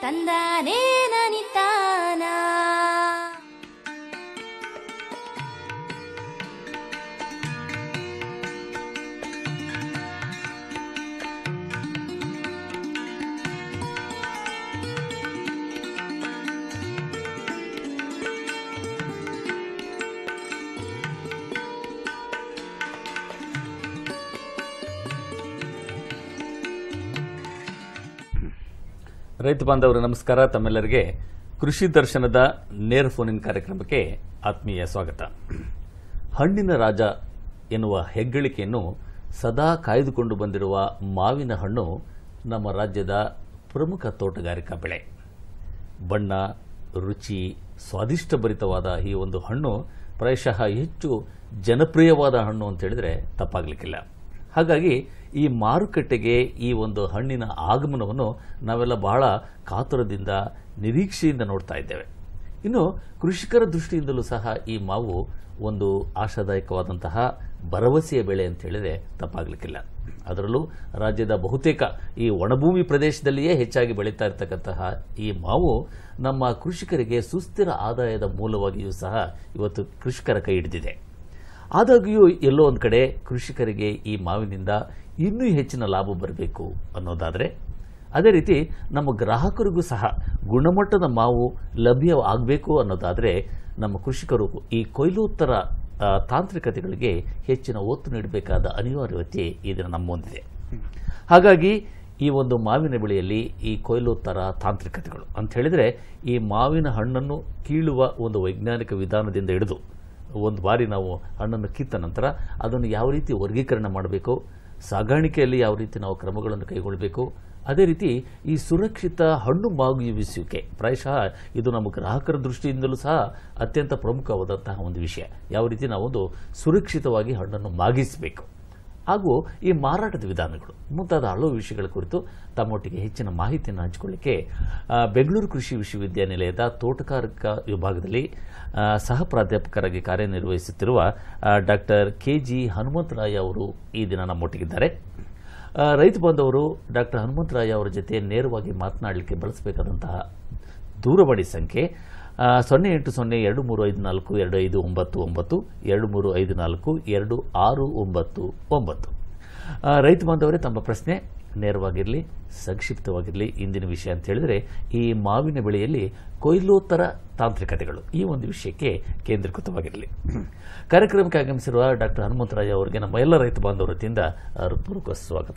ತಂದಾನೇ ನನಿತಾನ ರೈತ ಬಾಂಧವರು ನಮಸ್ಕಾರ ತಮ್ಮೆಲ್ಲರಿಗೆ ಕೃಷಿ ದರ್ಶನದ ನೇರ ಫೋನಿನ್ ಕಾರ್ಯಕ್ರಮಕ್ಕೆ ಆತ್ಮೀಯ ಸ್ವಾಗತ ಹಣ್ಣಿನ ರಾಜ ಎನ್ನುವ ಹೆಗ್ಗಳಿಕೆಯನ್ನು ಸದಾ ಕಾಯ್ದುಕೊಂಡು ಬಂದಿರುವ ಮಾವಿನ ಹಣ್ಣು ನಮ್ಮ ರಾಜ್ಯದ ಪ್ರಮುಖ ತೋಟಗಾರಿಕಾ ಬೆಳೆ ಬಣ್ಣ ರುಚಿ ಸ್ವಾದಿಷ್ಟಭರಿತವಾದ ಈ ಒಂದು ಹಣ್ಣು ಪ್ರಾಯಶಃ ಹೆಚ್ಚು ಜನಪ್ರಿಯವಾದ ಹಣ್ಣು ಅಂತ ಹೇಳಿದ್ರೆ ತಪ್ಪಾಗಲಿಕ್ಕಿಲ್ಲ ಹಾಗಾಗಿ ಈ ಮಾರುಕಟ್ಟೆಗೆ ಈ ಒಂದು ಹಣ್ಣಿನ ಆಗಮನವನ್ನು ನಾವೆಲ್ಲ ಬಹಳ ಕಾತುರದಿಂದ ನಿರೀಕ್ಷೆಯಿಂದ ನೋಡ್ತಾ ಇದ್ದೇವೆ ಇನ್ನು ಕೃಷಿಕರ ದೃಷ್ಟಿಯಿಂದಲೂ ಸಹ ಈ ಮಾವು ಒಂದು ಆಶಾದಾಯಕವಾದಂತಹ ಭರವಸೆಯ ಬೆಳೆ ಅಂತ ಹೇಳಿದ್ರೆ ತಪ್ಪಾಗಲಿಕ್ಕಿಲ್ಲ ಅದರಲ್ಲೂ ರಾಜ್ಯದ ಬಹುತೇಕ ಈ ಒಣಭೂಮಿ ಪ್ರದೇಶದಲ್ಲಿಯೇ ಹೆಚ್ಚಾಗಿ ಬೆಳೀತಾ ಇರತಕ್ಕಂತಹ ಈ ಮಾವು ನಮ್ಮ ಕೃಷಿಕರಿಗೆ ಸುಸ್ಥಿರ ಆದಾಯದ ಮೂಲವಾಗಿಯೂ ಸಹ ಇವತ್ತು ಕೃಷಿಕರ ಕೈ ಹಿಡಿದಿದೆ ಆದಾಗ್ಯೂ ಎಲ್ಲೋ ಒಂದು ಕಡೆ ಕೃಷಿಕರಿಗೆ ಈ ಮಾವಿನಿಂದ ಇನ್ನೂ ಹೆಚ್ಚಿನ ಲಾಭ ಬರಬೇಕು ಅನ್ನೋದಾದರೆ ಅದೇ ರೀತಿ ನಮ್ಮ ಗ್ರಾಹಕರಿಗೂ ಸಹ ಗುಣಮಟ್ಟದ ಮಾವು ಲಭ್ಯ ಆಗಬೇಕು ಅನ್ನೋದಾದರೆ ನಮ್ಮ ಕೃಷಿಕರು ಈ ಕೊಯ್ಲೋತ್ತರ ಆ, ತಾಂತ್ರಿಕತೆಗಳಿಗೆ ಹೆಚ್ಚಿನ ಒತ್ತು ನೀಡಬೇಕಾದ ಅನಿವಾರ್ಯತೆ ಇದನ್ನು ನಮ್ಮ ಮುಂದಿದೆ ಹಾಗಾಗಿ ಈ ಒಂದು ಮಾವಿನ ಬೆಳೆಯಲ್ಲಿ ಈ ಕೊಯ್ಲೋತ್ತರ ತಾಂತ್ರಿಕತೆಗಳು ಅಂತ ಹೇಳಿದರೆ ಈ ಮಾವಿನ ಹಣ್ಣನ್ನು ಕೀಳುವ ಒಂದು ವೈಜ್ಞಾನಿಕ ವಿಧಾನದಿಂದ ಹಿಡಿದು ಒಂದು ಬಾರಿ ನಾವು ಹಣ್ಣನ್ನು ಕಿತ್ತ ನಂತರ ಅದನ್ನು ಯಾವ ರೀತಿ ವರ್ಗೀಕರಣ ಮಾಡಬೇಕು ಸಾಗಾಣಿಕೆಯಲ್ಲಿ ಯಾವ ರೀತಿ ನಾವು ಕ್ರಮಗಳನ್ನು ಕೈಗೊಳ್ಳಬೇಕು ಅದೇ ರೀತಿ ಈ ಸುರಕ್ಷಿತ ಹಣ್ಣು ಮಾಗುವಿಸುವಿಕೆ ಪ್ರಾಯಶಃ ಇದು ನಮ್ಮ ಗ್ರಾಹಕರ ದೃಷ್ಟಿಯಿಂದಲೂ ಸಹ ಅತ್ಯಂತ ಪ್ರಮುಖವಾದಂತಹ ಒಂದು ವಿಷಯ ಯಾವ ರೀತಿ ನಾವೊಂದು ಸುರಕ್ಷಿತವಾಗಿ ಹಣ್ಣನ್ನು ಮಾಗಿಸಬೇಕು ಹಾಗೂ ಈ ಮಾರಾಟದ ವಿಧಾನಗಳು ಮುಂತಾದ ಹಲವು ವಿಷಯಗಳ ಕುರಿತು ತಮ್ಮೊಟ್ಟಿಗೆ ಹೆಚ್ಚಿನ ಮಾಹಿತಿಯನ್ನು ಹಂಚಿಕೊಳ್ಳಿಕ್ಕೆ ಆ, ಬೆಂಗಳೂರು ಕೃಷಿ ವಿಶ್ವವಿದ್ಯಾನಿಲಯದ ತೋಟಗಾರಿಕಾ ವಿಭಾಗದಲ್ಲಿ ಆ, ಸಹ ಪ್ರಾಧ್ಯಾಪಕರಾಗಿ ಕಾರ್ಯನಿರ್ವಹಿಸುತ್ತಿರುವ ಡಾಕ್ಟರ್ ಕೆ ಜಿ ಹನುಮಂತರಾಯ ಅವರು ಈ ದಿನ ನಮ್ಮೊಟ್ಟಿಗಿದ್ದಾರೆ ಆ, ರೈತ ಬಾಂಧವರು ಡಾಕ್ಟರ್ ಹನುಮಂತರಾಯ ಅವರ ಜೊತೆ ನೇರವಾಗಿ ಮಾತನಾಡಲಿಕ್ಕೆ ಬಳಸಬೇಕಾದಂತಹ ದೂರವಾಣಿ ಸಂಖ್ಯೆ ಆ, ಸೊನ್ನೆ ಎಂಟು ಸೊನ್ನೆ ಎರಡು ಮೂರು ಐದು ನಾಲ್ಕು ಎರಡು ಐದು ಒಂಬತ್ತು ಒಂಬತ್ತು ಎರಡು ಮೂರು ಐದು ನಾಲ್ಕು ಎರಡು ಆರು ಒಂಬತ್ತು ಒಂಬತ್ತು ಆ, ರೈತ ಬಾಂಧವರೇ ತಮ್ಮ ಪ್ರಶ್ನೆ ನೇರವಾಗಿರಲಿ ಸಂಕ್ಷಿಪ್ತವಾಗಿರಲಿ ಇಂದಿನ ವಿಷಯ ಅಂತ ಹೇಳಿದರೆ ಈ ಮಾವಿನ ಬೆಳೆಯಲ್ಲಿ ಕೊಯ್ಲೋತ್ತರ ತಾಂತ್ರಿಕತೆಗಳು ಈ ಒಂದು ವಿಷಯಕ್ಕೆ ಕೇಂದ್ರೀಕೃತವಾಗಿರಲಿ ಕಾರ್ಯಕ್ರಮಕ್ಕೆ ಆಗಮಿಸಿರುವ ಡಾಕ್ಟರ್ ಹನುಮಂತರಾಯ ಅವರಿಗೆ ನಮ್ಮ ಎಲ್ಲ ರೈತ ಬಾಂಧವರ ವತಿಯಿಂದ ಹೃತ್ಪೂರ್ವಕ ಸ್ವಾಗತ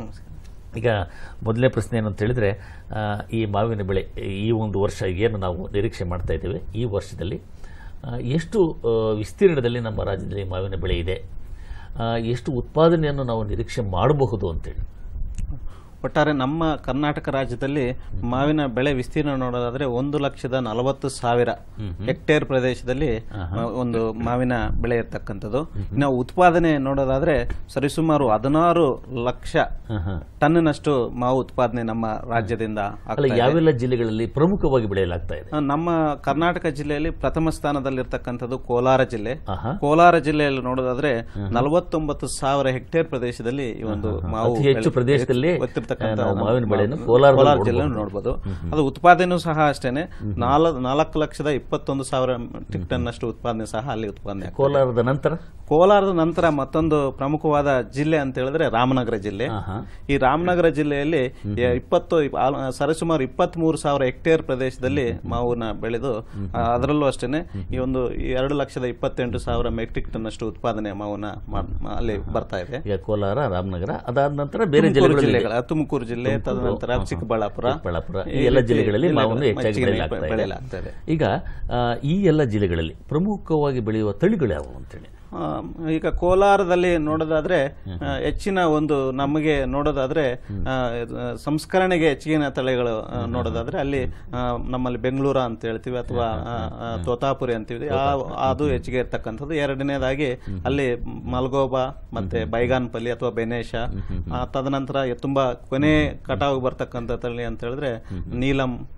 ಈಗ ಮೊದಲನೇ ಪ್ರಶ್ನೆ ಏನು ಅಂತ ಹೇಳಿದ್ರೆ ಆ, ಈ ಮಾವಿನ ಬೆಳೆ ಈ ಒಂದು ವರ್ಷ ಏನು ನಾವು ನಿರೀಕ್ಷೆ ಮಾಡ್ತಾ ಇದ್ದೇವೆ ಈ ವರ್ಷದಲ್ಲಿ ಆ, ಎಷ್ಟು ಆ, ವಿಸ್ತೀರ್ಣದಲ್ಲಿ ನಮ್ಮ ರಾಜ್ಯದಲ್ಲಿ ಮಾವಿನ ಬೆಳೆ ಇದೆ ಆ, ಎಷ್ಟು ಉತ್ಪಾದನೆಯನ್ನು ನಾವು ನಿರೀಕ್ಷೆ ಮಾಡಬಹುದು ಅಂತೇಳಿ ಒಟ್ಟಾರೆ ನಮ್ಮ ಕರ್ನಾಟಕ ರಾಜ್ಯದಲ್ಲಿ ಮಾವಿನ ಬೆಳೆ ವಿಸ್ತೀರ್ಣ ನೋಡೋದಾದ್ರೆ ಒಂದು ಲಕ್ಷದ ನಲವತ್ತು ಸಾವಿರ ಹೆಕ್ಟೇರ್ ಪ್ರದೇಶದಲ್ಲಿ ಒಂದು ಮಾವಿನ ಬೆಳೆ ಇರ್ತಕ್ಕಂಥದ್ದು ಇನ್ನು ಉತ್ಪಾದನೆ ನೋಡೋದಾದ್ರೆ ಸರಿಸುಮಾರು ಹದಿನಾರು ಲಕ್ಷ ಟನ್ನಿನಷ್ಟು ಮಾವು ಉತ್ಪಾದನೆ ನಮ್ಮ ರಾಜ್ಯದಿಂದ ಆಗ್ತಾ ಅಲ್ಲ ಇದೆ. ಯಾವೆಲ್ಲ ಜಿಲ್ಲೆಗಳಲ್ಲಿ ಪ್ರಮುಖವಾಗಿ ಬೆಳೆಯಲಾಗ್ತಾ ಇದೆ ನಮ್ಮ ಕರ್ನಾಟಕ ಜಿಲ್ಲೆಯಲ್ಲಿ ಪ್ರಥಮ ಸ್ಥಾನದಲ್ಲಿರ್ತಕ್ಕಂಥದ್ದು ಕೋಲಾರ ಜಿಲ್ಲೆ ಆಹಾ. ಕೋಲಾರ ಜಿಲ್ಲೆಯಲ್ಲಿ ನೋಡೋದಾದ್ರೆ ನಲವತ್ತೊಂಬತ್ತು ಸಾವಿರ ಹೆಕ್ಟೇರ್ ಪ್ರದೇಶದಲ್ಲಿ ಈ ಒಂದು ಮಾವು ಅತಿ ಹೆಚ್ಚು ಬೆಳೆ- ಪ್ರದೇಶದಲ್ಲಿ ಗೊತ್ತಿರ್ತಕ್ಕಂಥ ನಾವು ನಮ್ಮ ಮಾವಿನ ಬೆಳೆಯನ್ನು ಮಾವು- ಕೋಲಾರದಲ್ಲಿ ಕೋಲಾರ ನೋಡ್ಬೋದು. ಜಿಲ್ಲೆ ನೋಡಬಹುದು ಅದು ಉತ್ಪಾದನೆಯೂ ಸಹ ಅಷ್ಟೇನೆ ನಾಲ್ ನಾಲ್ಕು ಲಕ್ಷದ ಇಪ್ಪತ್ತೊಂದು ಸಾವಿರ ಮೆಟ್ರಿಕ್ ಟನ್ ಅಷ್ಟು ಉತ್ಪಾದನೆ ಸಹ ಅಲ್ಲಿ ಉತ್ಪಾದನೆ ಆಗ್ತದೆ. ಕೋಲಾರದ ನಂತರ ಕೋಲಾರದ ನಂತರ ಮತ್ತೊಂದು ಪ್ರಮುಖವಾದ ಜಿಲ್ಲೆ ಅಂತ ಹೇಳಿದ್ರೆ ರಾಮನಗರ ಜಿಲ್ಲೆ ಆಹಾ. ಈ ರಾಮನಗರ ಜಿಲ್ಲೆಯಲ್ಲಿ ಯ- ಇಪ್ಪತ್ತು ಇಪ್- ಆಲ್- ಸರಿಸುಮಾರು ಇಪ್ಪತ್ತ್ ಮೂರು ಸಾವಿರ ಹೆಕ್ಟೇರ್ ಪ್ರದೇಶದಲ್ಲಿ ಮಾವನ್ನ ಬೆಳೆದು ಆ, ಅದರಲ್ಲೂ ಅಷ್ಟೇನೆ ಈ ಒಂದು ಈ ಎರಡು ಲಕ್ಷದ ಇಪ್ಪತ್ತೆಂಟು ಸಾವಿರ ಮೆಟ್ರಿಕ್ ಟನ್ ಅಷ್ಟು ಉತ್ಪಾದನೆ ಮಾವನ್ನ ಮಾಡ್- ಮಾ- ಅಲ್ಲಿ ಬರ್ತಾ ಇದೆ ಈಗ ಕೋಲಾರ ರಾಮನಗರ ಅದಾದ ನಂತರ ಬೇರೆ ತುಮಕೂರು ಜಿಲ್ಲೆಗಳಲ್ಲಿ ಜಿಲ್ಲೆಗಳ ತುಮಕೂರು ಜಿಲ್ಲೆ ತದನಂತರ ಚಿಕ್ಕಬಳ್ಳಾಪುರ ಚಿಕ್ಕಬಳ್ಳಾಪುರ ಈ ಈ ಎಲ್ಲ ರೀತಿ ಜಿಲ್ಲೆಗಳಲ್ಲಿ ಮಾವನ್ನು ಜಿಲ್ಲೆಗಳು ಹೆಚ್ಚಾಗಿ ಹೆಚ್ಚಿಗೆ ಬೆಳೆಯಲಾಗ್ತಾ ಬೆಳೆಯಲಾಗ್ತಾ ಇದೆ ಇದೆ. ಈಗ ಆ, ಈ ಎಲ್ಲ ಜಿಲ್ಲೆಗಳಲ್ಲಿ ಪ್ರಮುಖವಾಗಿ ಬೆಳೆಯುವ ತಳಿಗಳು ಯಾವುವು ಅಂತೇಳಿ ಆ, ಈಗ ಕೋಲಾರದಲ್ಲಿ ನೋಡೋದಾದ್ರೆ ಆ, ಹೆಚ್ಚಿನ ಒಂದು ನಮಗೆ ನೋಡೋದಾದ್ರೆ ಆ, ಇದು, ಸಂಸ್ಕರಣೆಗೆ ಹೆಚ್ಚಿನ ತಳಿಗಳು ಆ, ನೋಡೋದಾದ್ರೆ ಅಲ್ಲಿ ಆ, ನಮ್ಮಲ್ಲಿ ಬೆಂಗಳೂರ ಅಂತ ಹೇಳ್ತೀವಿ ಅಥವಾ ಆ, ಆ, ತೋತಾಪುರಿ ಅಂತೀವಿ ಆ- ಅದು ಹೆಚ್ಚಿಗೆ ಇರ್ತಕ್ಕಂಥದ್ದು ಎರಡನೇದಾಗಿ ಅಲ್ಲಿ ಮಲ್ಗೋಬಾ ಮತ್ತೆ ಬೈಗಾನ್ಪಲ್ಲಿ ಅಥವಾ ಬೆನೇಶ ಆ, ತದನಂತರ ತುಂಬಾ ಕೊನೆ ಕಟಾವು ಬರ್ತಕ್ಕಂಥ ತಳಿ ಅಂತ ಹೇಳಿದ್ರೆ ನೀಲಂ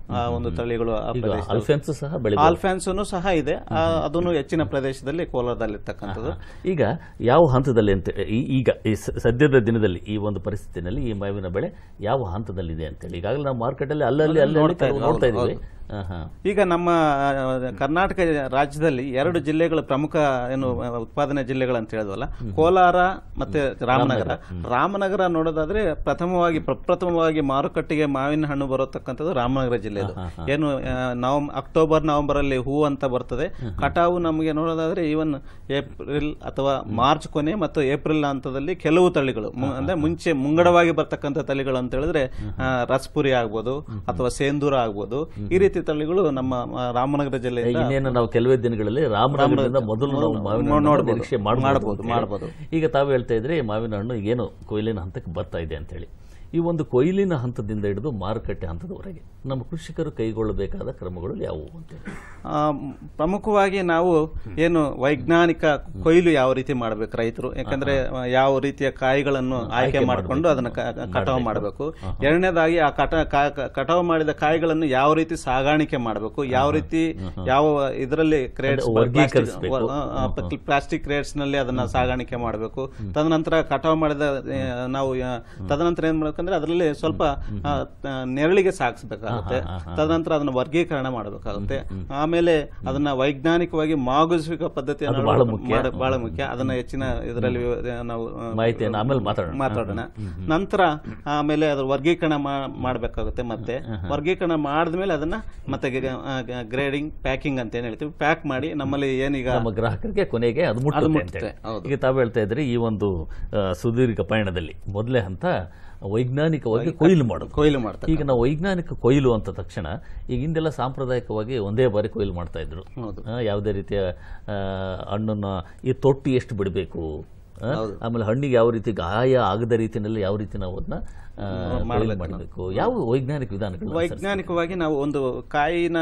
ಆ ಒಂದು ತಳಿಗಳು ಆ ಈಗ ಪ್ರದೇಶದಲ್ಲಿ ಅಲ್ಫೆನ್ಸ್ ಸಹ ಬೆಳೆ ಆಲ್ಫ್ಯಾನ್ಸನು ಸಹ ಇದೆ ಆ, ಅದನ್ನು ಹೆಚ್ಚಿನ ಪ್ರದೇಶದಲ್ಲಿ ಕೋಲಾರದಲ್ಲಿರ್ತಕ್ಕಂಥದ್ದು ಈಗ ಯಾವ ಹಂತದಲ್ಲಿ ಅಂತ ಈ- ಈಗ ಈ ಸ- ಸದ್ಯದ ದಿನದಲ್ಲಿ ಈ ಒಂದು ಪರಿಸ್ಥಿತಿನಲ್ಲಿ ಈ ಮಾವಿನ ಬೆಳೆ ಯಾವ ಹಂತದಲ್ಲಿದೆ ಅಂತೇಳಿ ಈಗಾಗಲೇ ನಾವು ಮಾರ್ಕೆಟಲ್ಲಿ ಅಲ್ಲಲ್ಲಿ ಅಲ್ಲಲ್ಲಿ ನೋಡ್ತಾ ಕೆಲವು ಇದ್ದೀವಿ, ನೋಡ್ತಾ ಹೌದು, ಇದ್ದೀವಿ ಹಾ, ಹಾ. ಈಗ ನಮ್ಮ ಆ, ಕರ್ನಾಟಕ ರಾಜ್ಯದಲ್ಲಿ ಎರಡು ಜಿಲ್ಲೆಗಳು ಪ್ರಮುಖ ಏನು ಆ, ಉತ್ಪಾದನೆ ಜಿಲ್ಲೆಗಳು ಅಂತ ಹೇಳಿದ್ವಲ್ಲ ಕೋಲಾರ ಮತ್ತೆ ರಾಮನಗರ ರಾಮನಗರ ನೋಡೋದಾದ್ರೆ ಪ್ರಥಮವಾಗಿ ಪ್ರಪ್ರಥಮವಾಗಿ ಮಾರುಕಟ್ಟೆಗೆ ಮಾವಿನ ಹಣ್ಣು ಬರತಕ್ಕಂಥದ್ದು ರಾಮನಗರ ಜಿಲ್ಲೆದು ಏನು ನವಂಬರ್ ಅಕ್ಟೋಬರ್ ನವೆಂಬರ್ ಅಲ್ಲಿ ಹೂ ಅಂತ ಬರ್ತದೆ ಕಟಾವು ನಮಗೆ ನೋಡೋದಾದ್ರೆ ಈವನ್ ಏಪ್ರಿಲ್ ಅಥವಾ ಮಾರ್ಚ್ ಕೊನೆ ಮತ್ತು ಏಪ್ರಿಲ್ ಹಂತದಲ್ಲಿ ಕೆಲವು ತಳಿಗಳು ಮು- ಅಂದ್ರೆ ಮುಂಚೆ ಮುಂಗಡವಾಗಿ ಬರ್ತಕ್ಕಂಥ ತಳಿಗಳು ಅಂತ ಹೇಳಿದ್ರೆ ಆ, ರಸ್ಪುರಿ ಆಗ್ಬೋದು ಅಥವಾ ಸೇಂದೂರ ಆಗ್ಬೋದು ಈ ರೀತಿ ತಳಿಗಳು ನಮ್ಮ ಆ, ರಾಮನಗರ ಜಿಲ್ಲೆಯಿಂದ ಇನ್ನೇನು ನಾವು ಕೆಲವೇ ದಿನಗಳಲ್ಲಿ ರಾಮನಗರದಿಂದ ಮೊದಲು ನಾವು ಮಾವಿನ ಹಣ್ಣನ್ನು ನೋಡ್ಬೋದು. ನಿರೀಕ್ಷೆ ಮಾಡ್ಬೋದು, ಮಾಡಬಹುದು ಮಾಡ್ಬೋದು. ಈಗ ತಾವು ಹೇಳ್ತಾ ಇದ್ರೆ ಈ ಮಾವಿನ ಹಣ್ಣು ಏನು ಕೊಯ್ಲಿನ ಹಂತಕ್ಕೆ ಬರ್ತಾ ಇದೆ ಅಂತ ಹೇಳಿ ಈ ಒಂದು ಕೊಯ್ಲಿನ ಹಂತದಿಂದ ಹಿಡಿದು ಮಾರುಕಟ್ಟೆ ಹಂತದವರೆಗೆ ನಮ್ಮ ಕೃಷಿಕರು ಕೈಗೊಳ್ಳಬೇಕಾದ ಕ್ರಮಗಳು ಯಾವುವು ಅಂತೇಳಿ ಆ, ಮ್, ಪ್ರಮುಖವಾಗಿ ನಾವು ಏನು ವೈಜ್ಞಾನಿಕ ಕೊಯ್ಲು ಯಾವ ರೀತಿ ಮಾಡಬೇಕು ರೈತರು ಯಾಕಂದ್ರೆ ಆ, ಯಾವ ರೀತಿಯ ಕಾಯಿಗಳನ್ನು ಆಯ್ಕೆ ಮಾಡಿಕೊಂಡು ಅದನ್ನ ಕ- ಕ- ಕಟಾವು ಮಾಡಬೇಕು ಎರಡನೇದಾಗಿ ಆ ಕಟ ಕಾ- ಕ- ಕಟಾವು ಮಾಡಿದ ಕಾಯಿಗಳನ್ನು ಯಾವ ರೀತಿ ಸಾಗಾಣಿಕೆ ಮಾಡಬೇಕು ಯಾವ ರೀತಿ ಯಾವ ಇದರಲ್ಲಿ ಕ್ರೇಟ್ಸ್ ವರ್ಗೀಕರಿಸ್ಬೇಕು. ಪ್ಲಾಸ್ಟಿಕ್ ಕ್ರೇಟ್ಸ್ ನಲ್ಲಿ ಅದನ್ನ ಸಾಗಾಣಿಕೆ ಮಾಡಬೇಕು ತದನಂತರ ಕಟಾವು ಮಾಡಿದ ಆ, ನಾವು ಆ, ತದನಂತರ ಏನ್ ಮಾಡ್ಬೇಕಂದ್ರೆ ಅದರಲ್ಲಿ ಸ್ವಲ್ಪ ಆ, ಆ, ನೆರಳಿಗೆ ಸಾಗಿಸ್ಬೇಕಾಗುತ್ತೆ ತದನಂತರ ಅದನ್ನ ವರ್ಗೀಕರಣ ಮಾಡಬೇಕಾಗುತ್ತೆ ಆಮೇಲೆ ಅದನ್ನ ವೈಜ್ಞಾನಿಕವಾಗಿ ಮಾಗುಸುವಿಕೆ ಪದ್ಧತಿಯನ್ನು ಬಹಳ ಮುಖ್ಯ. ಮಾಡ- ಬಹಳ ಮುಖ್ಯ ಅದನ್ನ ಹೆಚ್ಚಿನ ಇದರಲ್ಲಿ ನಾವು ಆ, ಮಾಹಿತಿಯನ್ನು ಆಮೇಲೆ ಮಾತಾಡೋಣ ಮಾತಾಡೋಣ ನಂತರ ಆಮೇಲೆ ಅದ್ರ ವರ್ಗೀಕರಣ ಮಾ- ಮಾಡ್ಬೇಕಾಗುತ್ತೆ ಮತ್ತೆ ವರ್ಗೀಕರಣ ಮಾಡಿದ್ಮೇಲೆ ಅದನ್ನ ಮತ್ತೆ ಗ್ರೇಡಿಂಗ್ ಪ್ಯಾಕಿಂಗ್ ಅಂತ ಏನ್ ಹೇಳ್ತೀವಿ ಪ್ಯಾಕ್ ಮಾಡಿ ನಮ್ಮಲ್ಲಿ ಏನೀಗ ನಮ್ಮ ಗ್ರಾಹಕರಿಗೆ ಕೊನೆಗೆ ಅದು ಅದು ಮುಟ್ಟುತ್ತೆ ಮುಟ್ಟುತ್ತೆ, ಅಂತೇಳಿ ಹೌದು. ಈಗ ತಾವು ಹೇಳ್ತಾ ಇದ್ರೆ ಈ ಒಂದು ಆ, ಸುದೀರ್ಘ ಪಯಣದಲ್ಲಿ ಮೊದಲೇ ಹಂತ ವೈಜ್ಞಾನಿಕವಾಗಿ ಕೊಯ್ಲು ಮಾಡೋದು ಕೊಯ್ಲು ಮಾಡ್ತಾರೆ ಈಗ ನಾವು ವೈಜ್ಞಾನಿಕ ಕೊಯ್ಲು ಅಂತ ತಕ್ಷಣ ಈಗ ಹಿಂದೆಲ್ಲ ಸಾಂಪ್ರದಾಯಿಕವಾಗಿ ಒಂದೇ ಬಾರಿ ಕೊಯ್ಲು ಮಾಡ್ತಾ ಇದ್ರು ಹೌದು. ಆ, ಯಾವುದೇ ರೀತಿಯ ಆ, ಹಣ್ಣನ್ನ ಈ ತೊಟ್ಟಿ ಎಷ್ಟು ಬಿಡಬೇಕು ಆಮೇಲೆ ಹಣ್ಣಿಗೆ ಯಾವ ರೀತಿ ಗಾಯ ಆಗದ ರೀತಿಯಲ್ಲಿ ಯಾವ ರೀತಿ ನಾವು ಅದನ್ನ ಆ, ಕೊಯ್ಲು ಮಾಡಬೇಕು ಯಾವ ವೈಜ್ಞಾನಿಕ ವಿಧಾನಗಳು ವೈಜ್ಞಾನಿಕವಾಗಿ ನಾವು ಒಂದು ಕಾಯಿನ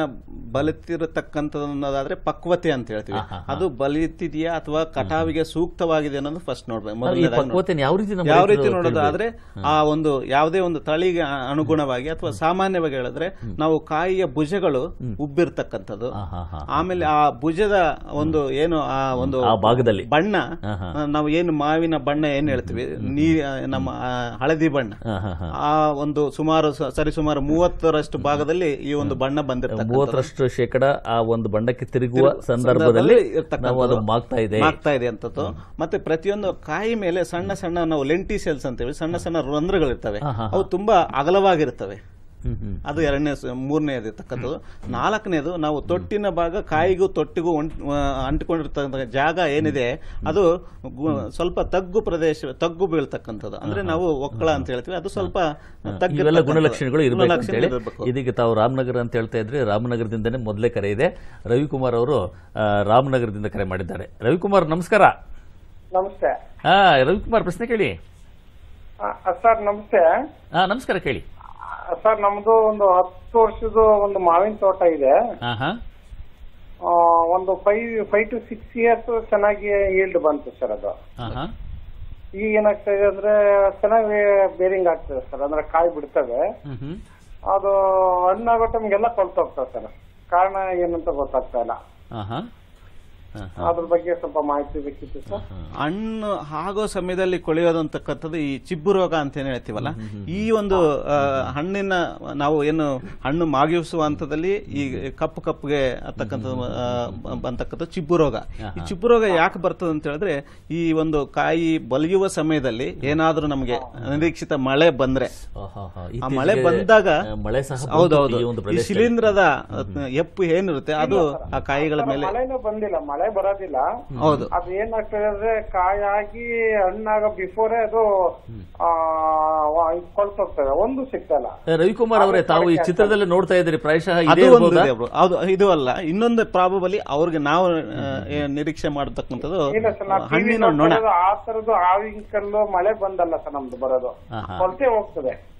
ಬಲಿತಿರತಕ್ಕಂಥದ್ದಾದ್ರೆ ಪಕ್ವತೆ ಅಂತ ಹೇಳ್ತೀವಿ ಅದು ಬಲಿತಿದೆಯಾ ಅಥವಾ ಕಟಾವಿಗೆ ಸೂಕ್ತವಾಗಿದೆ ಅನ್ನೋದು ಫಸ್ಟ್ ನೋಡ್ಬೇಕು ಈ ಮೊದಲನೇದಾಗಿ ನೋಡ್ಬೇಕು. ಪಕ್ವತೆನ ಯಾವ ರೀತಿ ನಮ್ಮ ಯಾವ ರೀತಿ ರೈತರು ನೋಡೋದು ತಿಳ್ಬೇಕು? ಆದ್ರೆ ಆ ಒಂದು ಯಾವುದೇ ಒಂದು ತಳಿಗೆ ಅ- ಅನುಗುಣವಾಗಿ ಅಥವಾ ಸಾಮಾನ್ಯವಾಗಿ ಹೇಳಿದ್ರೆ ನಾವು ಕಾಯಿಯ ಭುಜಗಳು ಉಬ್ಬಿರ್ತಕ್ಕಂಥದ್ದು ಹಾ, ಹಾ, ಹಾ. ಆಮೇಲೆ ಆ ಭುಜದ ಒಂದು ಏನು ಆ ಒಂದು ಆ ಭಾಗದಲ್ಲಿ ಬಣ್ಣ ಹಾ, ಹಾ. ಆ, ನಾವು ಏನು ಮಾವಿನ ಬಣ್ಣ ಏನ್ ಹೇಳ್ತೀವಿ ನೀ ಆ, ನಮ್ಮ ಆ, ಹಳದಿ ಬಣ್ಣ ಹಾ, ಹಾ, ಹಾ. ಆ ಒಂದು ಸುಮಾರು ಸ- ಸರಿಸುಮಾರು ಮೂವತ್ತರಷ್ಟು ಭಾಗದಲ್ಲಿ ಈ ಒಂದು ಬಣ್ಣ ಬಂದಿರ್ತಕ್ಕಂಥದ್ದು ಮೂವತ್ತರಷ್ಟು ಶೇಕಡ ಆ ಒಂದು ಬಣ್ಣಕ್ಕೆ ತಿರುಗುವ ಸಂದರ್ಭದಲ್ಲಿ ಇರ್ತಕ್ಕಂಥದ್ದು. ನಾವು ಅದು ಮಾಗ್ತಾ ಇದೆ ಆಗ್ತಾ ಇದೆ ಅಂತದ್ದು ಮತ್ತೆ ಪ್ರತಿಯೊಂದು ಕಾಯಿ ಮೇಲೆ ಸಣ್ಣ ಸಣ್ಣ ನಾವು ಲೆಂಟಿ ಸೆಲ್ಸ್ ಅಂತೇವೆ ಸಣ್ಣ ಸಣ್ಣ ರಂಧ್ರಗಳಿರ್ತವೆ ಅವು ತುಂಬಾ ಅಗಲವಾಗಿರ್ತವೆ ಹ್ಮ್, ಹ್ಮ್. ಅದು ಎರಡನೇ ಮೂರನೇದು ಇರ್ತಕ್ಕಂಥದ್ದು ನಾಲ್ಕನೇದು ನಾವು ತೊಟ್ಟಿನ ಭಾಗ ಕಾಯಿಗೂ ತೊಟ್ಟಿಗೂ ಒಂಟ್- ಆ, ಅಂಟಿಕೊಂಡಿರ್ತಕ್ಕಂಥ ಜಾಗ ಏನಿದೆ ಅದು ಗು- ಸ್ವಲ್ಪ ತಗ್ಗು ಪ್ರದೇಶ ತಗ್ಗು ಬೀಳ್ತಕ್ಕಂಥದ್ದು ಅಂದ್ರೆ ನಾವು ಒಕ್ಕಳ ಅಂತ ಹೇಳ್ತೀವಿ ಅದು ಸ್ವಲ್ಪ ತಗ್ಗು ಇವೆಲ್ಲ ಗುಣಲಕ್ಷಣಗಳು ಇರಬೇಕು ಗುಣಲಕ್ಷಣ ಅಂತೇಳಿ ಇರ್ಬೇಕು. ಇದೀಗ ತಾವು ರಾಮನಗರ ಅಂತ ಹೇಳ್ತಾ ಇದ್ರೆ ರಾಮನಗರದಿಂದನೇ ಮೊದಲೇ ಕರೆ ಇದೆ ರವಿಕುಮಾರ್ ಅವರು ಆ, ರಾಮನಗರದಿಂದ ಕರೆ ಮಾಡಿದ್ದಾರೆ ರವಿಕುಮಾರ್ ನಮಸ್ಕಾರ ನಮಸ್ತೆ ಹಾ ರವಿಕುಮಾರ್ ಪ್ರಶ್ನೆ ಕೇಳಿ ಆ, ಸರ್ ನಮಸ್ತೆ ಹಾ ನಮಸ್ಕಾರ ಕೇಳಿ ಆ, ಸರ್ ನಮ್ದು ಒಂದು ಹತ್ತು ವರ್ಷದ ಒಂದು ಮಾವಿನ ತೋಟ ಇದೆ ಹಾ ಹಾ ಆ, ಒಂದು five five to six years ಚೆನ್ನಾಗಿ ಈಲ್ಡ್ ಬಂತು ಸರ್ ಅದು ಹಾ ಹಾ ಈಗ ಏನಾಗ್ತಾ ಇದೆ ಅಂದ್ರೆ ಚೆನ್ನಾಗಿ ಬೇರಿಂಗ್ ಆಗ್ತದೆ ಸರ್ ಅಂದ್ರೆ ಕಾಯಿ ಬಿಡ್ತವೆ ಹ್ಮ್ ಹ್ಮ್ ಅದು ಹಣ್ಣಾಗೋ ಟೈಮ್ಗೆಲ್ಲ ಕೊಳ್ತೋಗ್ತದೆ ಸರ್ ಕಾರಣ ಏನಂತ ಗೊತ್ತಾಗ್ತಾ ಇಲ್ಲ ಹಾ ಹಾ ಹಾ ಹಾ ಅದ್ರ ಬಗ್ಗೆ ಸ್ವಲ್ಪ ಮಾಹಿತಿ ಬೇಕಿತ್ತು ಸರ್ ಹಣ್ಣು ಆಗೋ ಸಮಯದಲ್ಲಿ ಕೊಳೆಯೋದು ಅಂತಕ್ಕಂಥದ್ದು ಈ ಚಿಬ್ಬು ರೋಗ ಅಂತ ಏನ್ ಹೇಳ್ತೀವಲ್ಲ ಈ ಒಂದು ಆ, ಹಣ್ಣಿನ ನಾವು ಏನು ಹಣ್ಣು ಮಾಗಿಸುವ ಹಂತದಲ್ಲಿ ಈ ಕಪ್ಪು ಕಪ್ಪುಗೆ ಅಂತಕ್ಕಂಥದ್ದು ಆ, ಬಂತಕ್ಕಂಥದ್ದು ಚಿಬ್ಬು ರೋಗ ಈ ಚಿಬ್ಬು ರೋಗ ಯಾಕೆ ಬರ್ತದೆ ಅಂತ ಹೇಳಿದ್ರೆ ಈ ಒಂದು ಕಾಯಿ ಬಲಿಯುವ ಸಮಯದಲ್ಲಿ ಏನಾದ್ರೂ ನಮಗೆ ನಿರೀಕ್ಷಿತ ಮಳೆ ಬಂದ್ರೆ ಹಾ, ಹಾ, ಹಾ. ಆ ಮಳೆ ಇತ್ತೀಚೆಗೆ, ಬಂದಾಗ ಆ, ಮಳೆ ಸಹ ಬಂತು ಹೌದೌದು ಈ ಒಂದು ಈ ಪ್ರದೇಶದಲ್ಲಿ. ಶಿಲೀಂಧ್ರದ ಎಪ್ಪು ಏನಿರುತ್ತೆ ಅದು ಆ ಕಾಯಿಗಳ ಮೇಲೆ ಮಳೆನೂ ಬಂದಿಲ್ಲ ಮಳೆ ಬರೋದಿಲ್ಲ ಹೌದು ಅದು ಏನಾಗ್ತದೆ ಅಂದ್ರೆ ಕಾಯಾಗಿ ಹಣ್ಣಾಗ ಬಿಫೋರೇ ಅದು ಆ, ವ- ಇದ್ ಕೊಳ್ತೋಗ್ತದೆ ಒಂದು ಸಿಗ್ತಲ್ಲ ಆ, ರವಿಕುಮಾರ್ ಅವರೇ ತಾವು ಈ ಚಿತ್ರದಲ್ಲಿ ನೋಡ್ತಾ ಇದ್ರಿ ಪ್ರಾಯಶಃ ಅದು ಇದೇ ಒಂದು ಇರ್ಬೋದಾ? ಇದೆ bro. ಹೌದು ಇದು ಅಲ್ಲ ಇನ್ನೊಂದು ಪ್ರಾಬಬಲಿ ಅವ್ರಿಗೆ ನಾವು ಆ, ಏನ್ ನಿರೀಕ್ಷೆ ಮಾಡತಕ್ಕಂಥದ್ದು ಇಲ್ಲ ಸರ್ ನಾವು ಹಣ್ಣಿನ ನೊಣ ಆ ತರದ್ದು ಆವಿನ ಕಲ್ಲು ಮಳೆ ಬಂದಲ್ಲ ಸರ್ ನಮ್ದು ಬರೋದು ಹಾ, ಹಾ. ಕೊಳ್ತೆ ಹೋಗ್ತದೆ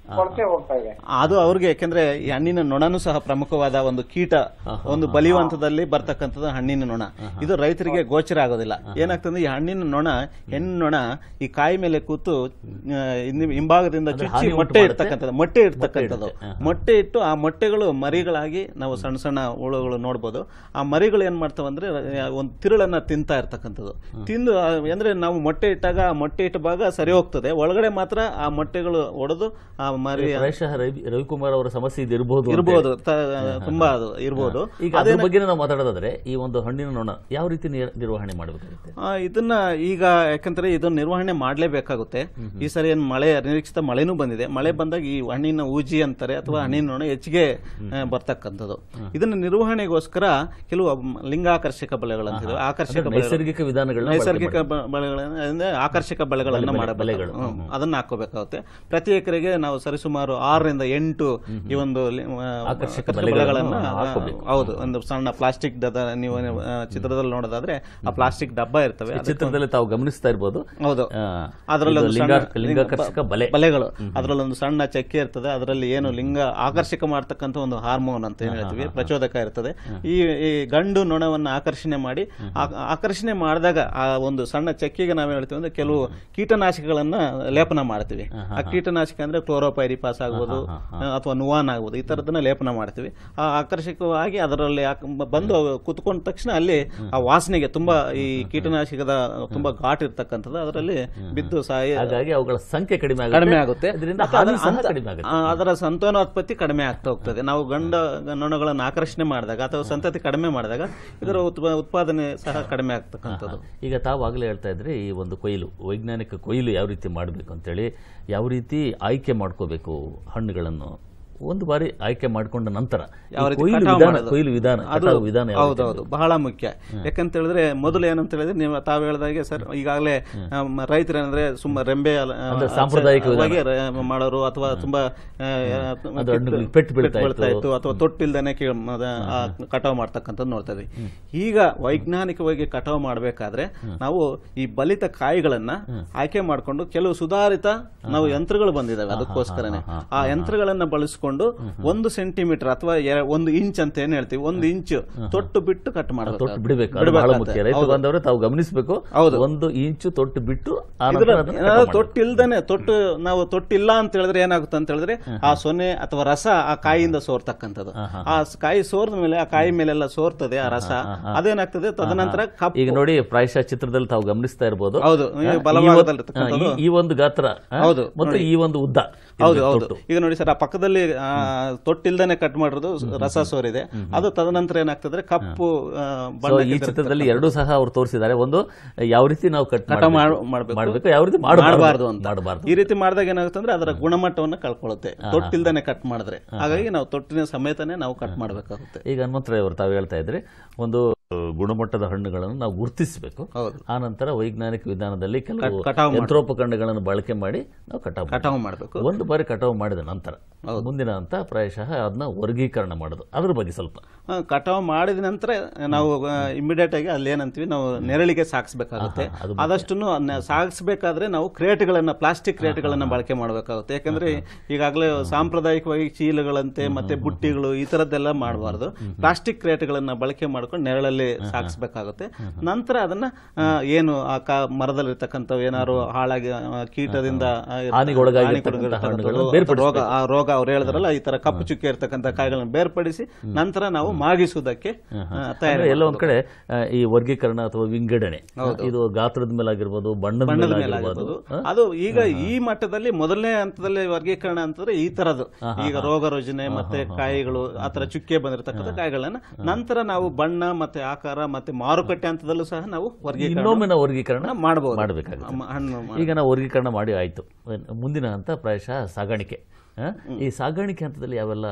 ಕೊರತೆ ಹೋಗ್ತಾ ಇದೆ ಅದು ಅವ್ರಿಗೆ ಯಾಕೆಂದ್ರೆ ಈ ಹಣ್ಣಿನ ನೊಣನೂ ಸಹ ಪ್ರಮುಖವಾದ ಒಂದು ಕೀಟ ಒಂದು ಬಲಿವಂತದಲ್ಲಿ ಬರ್ತಕ್ಕಂಥದ್ದು ಹಣ್ಣಿನ ನೊಣ ಇದು ರೈತರಿಗೆ ಗೋಚರ ಆಗೋದಿಲ್ಲ ಏನಾಗ್ತದೆ ಈ ಹಣ್ಣಿನ ನೊಣ ಹೆಣ್ಣು ನೊಣ ಈ ಕಾಯಿ ಮೇಲೆ ಕೂತು ಆ, ಹಿಂದಿ- ಹಿಂಭಾಗದಿಂದ ಚುಚ್ಚಿ ಹಾನಿ ಉಂಟು ಮೊಟ್ಟೆ ಮಾಡುತ್ತೆ. ಇಡ್ತಕ್ಕಂಥದ್ದು ಮೊಟ್ಟೆ ಇಡ್ತಕ್ಕಂಥದ್ದು ಮೊಟ್ಟೆ ಇಟ್ಟು ಆ ಮೊಟ್ಟೆಗಳು ಮರಿಗಳಾಗಿ ನಾವು ಸಣ್ಣ ಸಣ್ಣ ಹುಳುಗಳು ನೋಡ್ಬೋದು ಆ ಮರಿಗಳು ಏನ್ ಮಾಡ್ತಾವ ಅಂದ್ರೆ ಒಂದು ತಿರುಳನ್ನ ತಿಂತಾ ಇರ್ತಕ್ಕಂಥದ್ದು ತಿಂದು ಆ, ಅಂದ್ರೆ ನಾವು ಮೊಟ್ಟೆ ಇಟ್ಟಾಗ ಆ ಮೊಟ್ಟೆ ಇಟ್ಟ ಭಾಗ ಸರಿ ಹೋಗ್ತದೆ ಒಳಗಡೆ ಮಾತ್ರ ಆ ಮೊಟ್ಟೆಗಳು ಒಡೆದು ಆ ಮರಿ ಪ್ರಾಯಶಃ ರವಿ ರವಿಕುಮಾರ್ ಅವರ ಸಮಸ್ಯೆ ಇದು ಇರಬಹುದು ಇರ್ಬೋದು ತ- ತುಂಬಾ ಅದು ಇರ್ಬೋದು ಈಗ ಅದ್ರ ಬಗ್ಗೆ ನಾವು ಮಾತಾಡೋದಾದ್ರೆ ಈ ಒಂದು ಹಣ್ಣಿನ ನೊಣ ಯಾವ ರೀತಿ ನಿರ್- ನಿರ್ವಹಣೆ ಮಾಡಬೇಕಾಗುತ್ತೆ ಆ, ಇದನ್ನ ಈಗ ಯಾಕಂದ್ರೆ ಇದನ್ನ ನಿರ್ವಹಣೆ ಮಾಡ್ಲೇಬೇಕಾಗುತ್ತೆ ಈ ಸರಿ ಏನ್ ಮಳೆ ಅನಿರೀಕ್ಷಿತ ಮಳೆನೂ ಬಂದಿದೆ ಮಳೆ ಬಂದಾಗ ಈ ಹಣ್ಣಿನ ಊಜಿ ಅಂತಾರೆ ಅಥವಾ ಹಣ್ಣಿನ ನೊಣ ಹೆಚ್ಚಿಗೆ ಆ, ಬರ್ತಕ್ಕಂಥದ್ದು ಇದನ್ನ ನಿರ್ವಹಣೆಗೋಸ್ಕರ ಕೆಲವು ಮ್, ಲಿಂಗಾಕರ್ಷಕ ಬಲೆಗಳಂತಿದೆ ಆಕರ್ಷಕ ಬಲೆಗಳು ನೈಸರ್ಗಿಕ ವಿಧಾನಗಳನ್ನ ನೈಸರ್ಗಿಕ ಬ- ಬಳೆಗಳನ್ನ ಅಂದ್ರೆ ಆಕರ್ಷಕ ಬಳೆಗಳನ್ನ ಮಾಡಬೇಕು ಬಲೆಗಳು. ಹ್ಮ್. ಅದನ್ನ ಹಾಕೋಬೇಕಾಗುತ್ತೆ ಪ್ರತಿ ಎಕರೆಗೆ ನಾವು ಸರಿಸುಮಾರು ಆರರಿಂದ ಎಂಟು ಈ ಒಂದು ಲಿ- ಆ, ಆಕರ್ಷಕ ಆಕರ್ಷಕ ಬಲೆಗಳನ್ನ ಬಲೆಗಳನ್ನ ಹಾಕೋಬೇಕು. ಹೌದು ಒಂದು ಸಣ್ಣ ಪ್ಲಾಸ್ಟಿಕ್ ಡಬ್ಬ ನೀವು ಆ, ಚಿತ್ರದಲ್ಲಿ ನೋಡೋದಾದ್ರೆ ಆ ಪ್ಲಾಸ್ಟಿಕ್ ಡಬ್ಬ ಇರ್ತವೆ ಈ ಚಿತ್ರದಲ್ಲಿ ತಾವು ಗಮನಿಸ್ತಾ ಇರ್ಬೋದು ಹೌದು ಆ, ಅದರಲ್ಲಿ ಇದು ಒಂದು ಲಿಂಗ- ಸಣ್ಣ ಲಿಂಗಾಕರ್ಷಕ ಬಲೆ ಬಲೆಗಳು ಅದರಲ್ಲಿ ಒಂದು ಸಣ್ಣ ಚಕ್ಕೆ ಇರ್ತದೆ ಅದರಲ್ಲಿ ಏನು ಲಿಂಗ ಆಕರ್ಷಕ ಮಾಡ್ತಕ್ಕಂಥ ಒಂದು ಹಾರ್ಮೋನ್ ಅಂತ ಏನ್ ಹೇಳ್ತೀವಿ ಪ್ರಚೋದಕ ಇರ್ತದೆ ಈ ಈ ಗಂಡು ನೊಣವನ್ನ ಆಕರ್ಷಣೆ ಮಾಡಿ ಆ- ಆಕರ್ಷಣೆ ಮಾಡಿದಾಗ ಆ ಒಂದು ಸಣ್ಣ ಚಕ್ಕಿಗೆ ನಾವ್ ಹೇಳ್ತೀವಿ ಅಂದ್ರೆ ಕೆಲವು ಕೀಟನಾಶಕಗಳನ್ನ ಲೇಪನ ಮಾಡ್ತೀವಿ ಆ ಕೀಟನಾಶಕ ಅಂದ್ರೆ ಕ್ಲೋರೋಪೈರಿಪಾಸ್ ಆಗ್ಬೋದು ಅಥವಾ ನುವಾನ್ ಆಗ್ಬೋದು ಈ ತರದನ್ನ ಲೇಪನ ಮಾಡ್ತೀವಿ ಆ ಆಕರ್ಷಕವಾಗಿ ಅದರಲ್ಲಿ ಹಾಕ್- ಬಂದು ಅವು ಕುತ್ಕೊಂಡ ತಕ್ಷಣ ಅಲ್ಲಿ ಆ ವಾಸನೆಗೆ ತುಂಬಾ ಈ ಕೀಟನಾಶಕದ ತುಂಬಾ ಘಾಟ್ ಇರ್ತಕ್ಕಂಥದ್ದು ಅದರಲ್ಲಿ ಬಿದ್ದು ಸಾಯಿ ಹಾಗಾಗಿ ಅವುಗಳ ಸಂಖ್ಯೆ ಕಡಿಮೆ ಆಗುತ್ತೆ ಕಡಿಮೆ ಆಗುತ್ತೆ ಇದರಿಂದ ಮತ್ತೆ ಹಾನಿ ಅದರ ಸಹ ಅಂತ- ಕಡಿಮೆ ಆಗುತ್ತೆ ಆ, ಅದರ ಸಂತಾನೋತ್ಪತ್ತಿ ಕಡಿಮೆ ಆಗ್ತಾ ಹೋಗ್ತದೆ ನಾವು ಗಂಡ ನೊಣಗಳನ್ನು ಆಕರ್ಷಣೆ ಮಾಡಿದಾಗ ಅಥವಾ ಸಂತತಿ ಕಡಿಮೆ ಮಾಡಿದಾಗ ಇದರ ಉತ್ಪ- ಉತ್ಪಾದನೆ ಸಹ ಕಡಿಮೆ ಆಗ್ತಕ್ಕಂಥದ್ದು ಈಗ ತಾವು ಆಗಲೇ ಹೇಳ್ತಾ ಇದ್ರೆ ಈ ಒಂದು ಕೊಯ್ಲು ವೈಜ್ಞಾನಿಕ ಕೊಯ್ಲು ಯಾವ ರೀತಿ ಮಾಡಬೇಕು ಅಂತೇಳಿ ಯಾವ ರೀತಿ ಆಯ್ಕೆ ಮಾಡ್ಕೋಬೇಕು ಹಣ್ಣುಗಳನ್ನು ಒಂದು ಬಾರಿ ಆಯ್ಕೆ ಮಾಡ್ಕೊಂಡ ನಂತರ ಈ ಯಾವ ರೀತಿ ಕೊಯ್ಲು ಕಟಾವು ವಿಧಾನ ಮಾಡೋದು? ಕೊಯ್ಲು ವಿಧಾನ ಅದು ಕಟಾವು ವಿಧಾನ ಯಾವ ರೀತಿ ಹೌದೌದು ಬಹಳ ಮುಖ್ಯ ಯಾಕಂತ ಹೇಳಿದ್ರೆ ಮೊದಲು ಏನಂತ ಹೇಳಿದ್ರೆ ನೀವು ತಾವು ಹೇಳಿದಾಗೆ ಸರ್ ಈಗಾಗಲೇ ರೈತರೇನಂದ್ರೆ ಸುಮ್ಮ ರೆಂಬೆ ಅಲ- ಅಂದ್ರೆ ಸಾಂಪ್ರದಾಯಿಕ ವಿಧಾನ. ವಾಗಿ ರ- ಮಾಡೋರು ಅಥವಾ ತುಂಬಾ ಆ, ಅದು ಹಣ್ಣುಗಳಿಗೆ ಪೆಟ್ಟು ಬೀಳ್ತಾ ಬೀಳ್ತಾ ಇತ್ತು ಅಥವಾ ತೊಟ್ಟಿಲ್ದೇನೆ ಕೀಳ್- ಅದ- ಆ ಕಟಾವು ಮಾಡ್ತಕ್ಕಂಥದ್ದು ನೋಡ್ತಾ ಇದ್ವಿ ಈಗ ವೈಜ್ಞಾನಿಕವಾಗಿ ಕಟಾವು ಮಾಡಬೇಕಾದ್ರೆ ನಾವು ಈ ಬಲಿತ ಕಾಯಿಗಳನ್ನ ಆಯ್ಕೆ ಮಾಡಿಕೊಂಡು ಕೆಲವು ಸುಧಾರಿತ ನಾವು ಯಂತ್ರಗಳು ಬಂದಿದಾವೆ ಅದಕ್ಕೋಸ್ಕರನೇ ಆ ಯಂತ್ರಗಳನ್ನ ಬಳಸ್ಕೊಂಡು ಒಂದು ಸೆಂಟಿಮೀಟರ್ ಅಥವಾ ಎರ- ಒಂದು ಇಂಚ್ ಅಂತ ಏನ್ ಹೇಳ್ತೀವಿ ಒಂದು ಇಂಚು ತೊಟ್ಟು ಬಿಟ್ಟು ಕಟ್ ಮಾಡಬೇಕು ತೊಟ್ಟು ಬಿಡಬೇಕು ಅದು ಬಹಳ ಮುಖ್ಯ ರೈತ ಬಾಂಧವರು ತಾವು ಗಮನಿಸಬೇಕು ಹೌದು. ಒಂದು ಇಂಚು ತೊಟ್ಟು ಬಿಟ್ಟು ಆ ಇದ್ರ ನಂತರ ಅದನ್ನ ಏನಾದ್ರು ಕಟಾವು ಮಾಡ್ಬೇಕು. ತೊಟ್ಟಿಲ್ದೇನೆ ತೊಟ್ಟು ನಾವು ತೊಟ್ಟಿಲ್ಲ ಅಂತ ಹೇಳಿದ್ರೆ ಏನಾಗುತ್ತೆ ಅಂತ ಹೇಳಿದ್ರೆ ಆ ಸೊನ್ನೆ ಅಥವಾ ರಸ ಆ ಕಾಯಿಯಿಂದ ಸೋರ್ತಕ್ಕಂಥದ್ದು ಆ ಸ್- ಕಾಯಿ ಸೋರ್ದ ಮೇಲೆ ಆ ಕಾಯಿ ಮೇಲೆಲ್ಲ ಸೋರ್ತದೆ ಆ ರಸ ಅದೇನಾಗ್ತದೆ ತದನಂತರ ಕಪ್ಪು ಈಗ ನೋಡಿ ಪ್ರಾಯಶಃ ಚಿತ್ರದಲ್ಲಿ ತಾವು ಗಮನಿಸ್ತಾ ಇರಬಹುದು ಹೌದು ಈ ಈ ಒಂದು- ಬಲಭಾಗದಲ್ಲಿರ್ತಕ್ಕಂಥದ್ದು ಈ- ಈ ಒಂದು ಗಾತ್ರ ಆ, ಹೌದು, ಮತ್ತು ಈ ಒಂದು ಉದ್ದ ಹೌದು ಇರ್ಬೇಕು ಹೌದು ತೊಟ್ಟು. ಈಗ ನೋಡಿ ಸರ್ ಆ ಪಕ್ಕದಲ್ಲಿ ಆ, ತೊಟ್ಟಿಲ್ದೇನೆ ಕಟ್ ಮಾಡಿರೋದು ರಸ ಸೋರಿದೆ ಅದು ತದನಂತರ ಏನಾಗ್ತದೆ ಕಪ್ಪು ಆ, So, ಬಣ್ಣ ಈ ಚಿತ್ರದಲ್ಲಿ ಎರಡೂ ಸಹ ಅವರು ತೋರಿಸಿದ್ದಾರೆ ಒಂದು ಯಾವ ರೀತಿ ನಾವು ಕಟ್ ಕಟ ಮಾಡ್- ಮಾಡ್ಬೇಕು. ಮಾಡಬೇಕು ಯಾವ ರೀತಿ ಮಾಡಬಾರ್ದು ಅಂತ ಮಾಡಬಾರ್ದು ಈ ರೀತಿ ಮಾಡಿದಾಗ ಏನಾಗುತ್ತೆ ಅಂದ್ರೆ ಅದರ ಗುಣಮಟ್ಟವನ್ನ ಕಳ್ಕೊಳ್ಳುತ್ತೆ ತೊಟ್ಟಿಲ್ದೇನೆ ಕಟ್ ಮಾಡಿದ್ರೆ ಹಾಗಾಗಿ ನಾವು ತೊಟ್ಟಿನ ಸಮೇತನೇ ನಾವು ಕಟ್ ಮಾಡಬೇಕಾಗುತ್ತೆ ಈಗ ಹನುಮಂತರಾಯ್ ಅವರು ತಾವು ಹೇಳ್ತಾ ಇದ್ರೆ ಒಂದು ಗುಣಮಟ್ಟದ ಹಣ್ಣುಗಳನ್ನು ನಾವು ಗುರುತಿಸಬೇಕು ಹೌದು ಆ ನಂತರ ವೈಜ್ಞಾನಿಕ ವಿಧಾನದಲ್ಲಿ ಕೆಲವು ಕಟಾವು ಮಾಡ್ಬೇಕು. ಯಂತ್ರೋಪಕರಣಗಳನ್ನು ಬಳಕೆ ಮಾಡಿ ನಾವು ಕಟಾವು ಮಾಡ್ಬೇಕು. ಕಟಾವು ಮಾಡಬೇಕು ಒಂದು ಬಾರಿ ಕಟಾವು ಮಾಡಿದ ನಂತರ ಮುಂದಿನ ಹಂತ ಪ್ರಾಯಶಃ ಅದನ್ನ ವರ್ಗೀಕರಣ ಮಾಡೋದು ಅದ್ರ ಬಗ್ಗೆ ಸ್ವಲ್ಪ ಕಟಾವು ಮಾಡಿದ ನಂತರ ನಾವು ಇಮಿಡಿಯೇಟ್ ಆಗಿ ಅಲ್ಲಿ ಏನಂತೀವಿ ನಾವು ನೆರಳಿಗೆ ಸಾಗಿಸ್ಬೇಕಾಗುತ್ತೆ ಅದು ಆದಷ್ಟು ಸಾಗಿಸ್ಬೇಕಾದ್ರೆ ನಾವು ಕ್ರೇಟ್ಗಳನ್ನ ಪ್ಲಾಸ್ಟಿಕ್ ಕ್ರೇಟ್ಗಳನ್ನ ಬಳಕೆ ಮಾಡಬೇಕಾಗುತ್ತೆ ಯಾಕಂದ್ರೆ ಈಗಾಗಲೇ ಸಾಂಪ್ರದಾಯಿಕವಾಗಿ ಚೀಲಗಳಂತೆ ಮತ್ತೆ ಬುಟ್ಟಿಗಳು ಈ ತರದ್ದೆಲ್ಲ ಮಾಡಬಾರ್ದು ಪ್ಲಾಸ್ಟಿಕ್ ಕ್ರೇಟ್ಗಳನ್ನ ಬಳಕೆ ಮಾಡ್ಕೊಂಡು ನೆರಳಲ್ಲಿ ಸಾಗಿಸ್ಬೇಕಾಗುತ್ತೆ ನಂತರ ಅದನ್ನ ಆ, ಏನು ಆ ಕ ಮರದಲ್ಲಿರ್ತಕ್ಕಂಥವು ಏನಾದ್ರು ಹಾಳಾಗಿ ಆ, ಕೀಟದಿಂದ ಆ, ಇರ್ತ- ಹಾನಿಗೊಳಗಾಗಿರ್ತಕ್ಕಂಥ ಹಾನಿಗೊಳಗಾಗಿರ್ತಕ್ಕಂಥದ್ದು ಹಣ್ಣುಗಳನ್ನು ಅಥವಾ ರೋಗ ಬೇರ್ಪಡಿಸ್ಬೇಕು. ಆ ರೋಗ ಅವ್ರು ಹೇಳಿದ್ರಲ್ಲ ಈ ತರ ಕಪ್ಪು ಚುಕ್ಕೆ ಇರ್ತಕ್ಕಂಥ ಕಾಯಿಗಳನ್ನ ಬೇರ್ಪಡಿಸಿ ನಂತರ ನಾವು ಮಾಗಿಸುವುದಕ್ಕೆ ಆ, ತಯಾರಿ ಅಂದ್ರೆ ಎಲ್ಲ ಒಂದ್ ಕಡೆ ಆ, ಈ ವರ್ಗೀಕರಣ ಅಥವಾ ವಿಂಗಡಣೆ ಇದು ಗಾತ್ರದ ಮೇಲೆ ಆಗಿರ್ಬೋದು ಬಣ್ಣದ ಬಣ್ಣದ ಮೇಲೆ ಮೇಲೆ ಆಗಿರ್ಬೋದು ಆಗಿರ್ಬೋದು. ಅದು ಈಗ ಈ ಮಟ್ಟದಲ್ಲಿ ಮೊದಲನೇ ಹಂತದಲ್ಲಿ ವರ್ಗೀಕರಣ ಅಂತಂದ್ರೆ ಈ ತರದ್ದು ಈಗ ರೋಗ ರುಜಿನ ಮತ್ತೆ ಕಾಯಿಗಳು ಆತರ ಚುಕ್ಕೆ ಬಂದಿರತಕ್ಕಂಥ ಕಾಯಿಗಳನ್ನ ನಂತರ ನಾವು ಬಣ್ಣ ಮತ್ತೆ ಆಕಾರ ಮತ್ತೆ ಮಾರುಕಟ್ಟೆ ಹಂತದಲ್ಲೂ ಸಹ ನಾವು ವರ್ಗೀಕರಣ ಇನ್ನೊಮ್ಮೆ ನಾವು ವರ್ಗೀಕರಣ ಮಾಡಬಹುದು ಮಾಡಬೇಕಾಗುತ್ತೆ ಹಣ್ಣು ಈಗ ನಾವು ವರ್ಗೀಕರಣ ಮಾಡಿ ಆಯ್ತು ಮುಂದಿನ ಹಂತ ಪ್ರಾಯಶಃ ಸಾಗಾಣಿಕೆ ಆ? ಈ ಸಾಗಾಣಿಕೆ ಹಂತದಲ್ಲಿ ಯಾವೆಲ್ಲ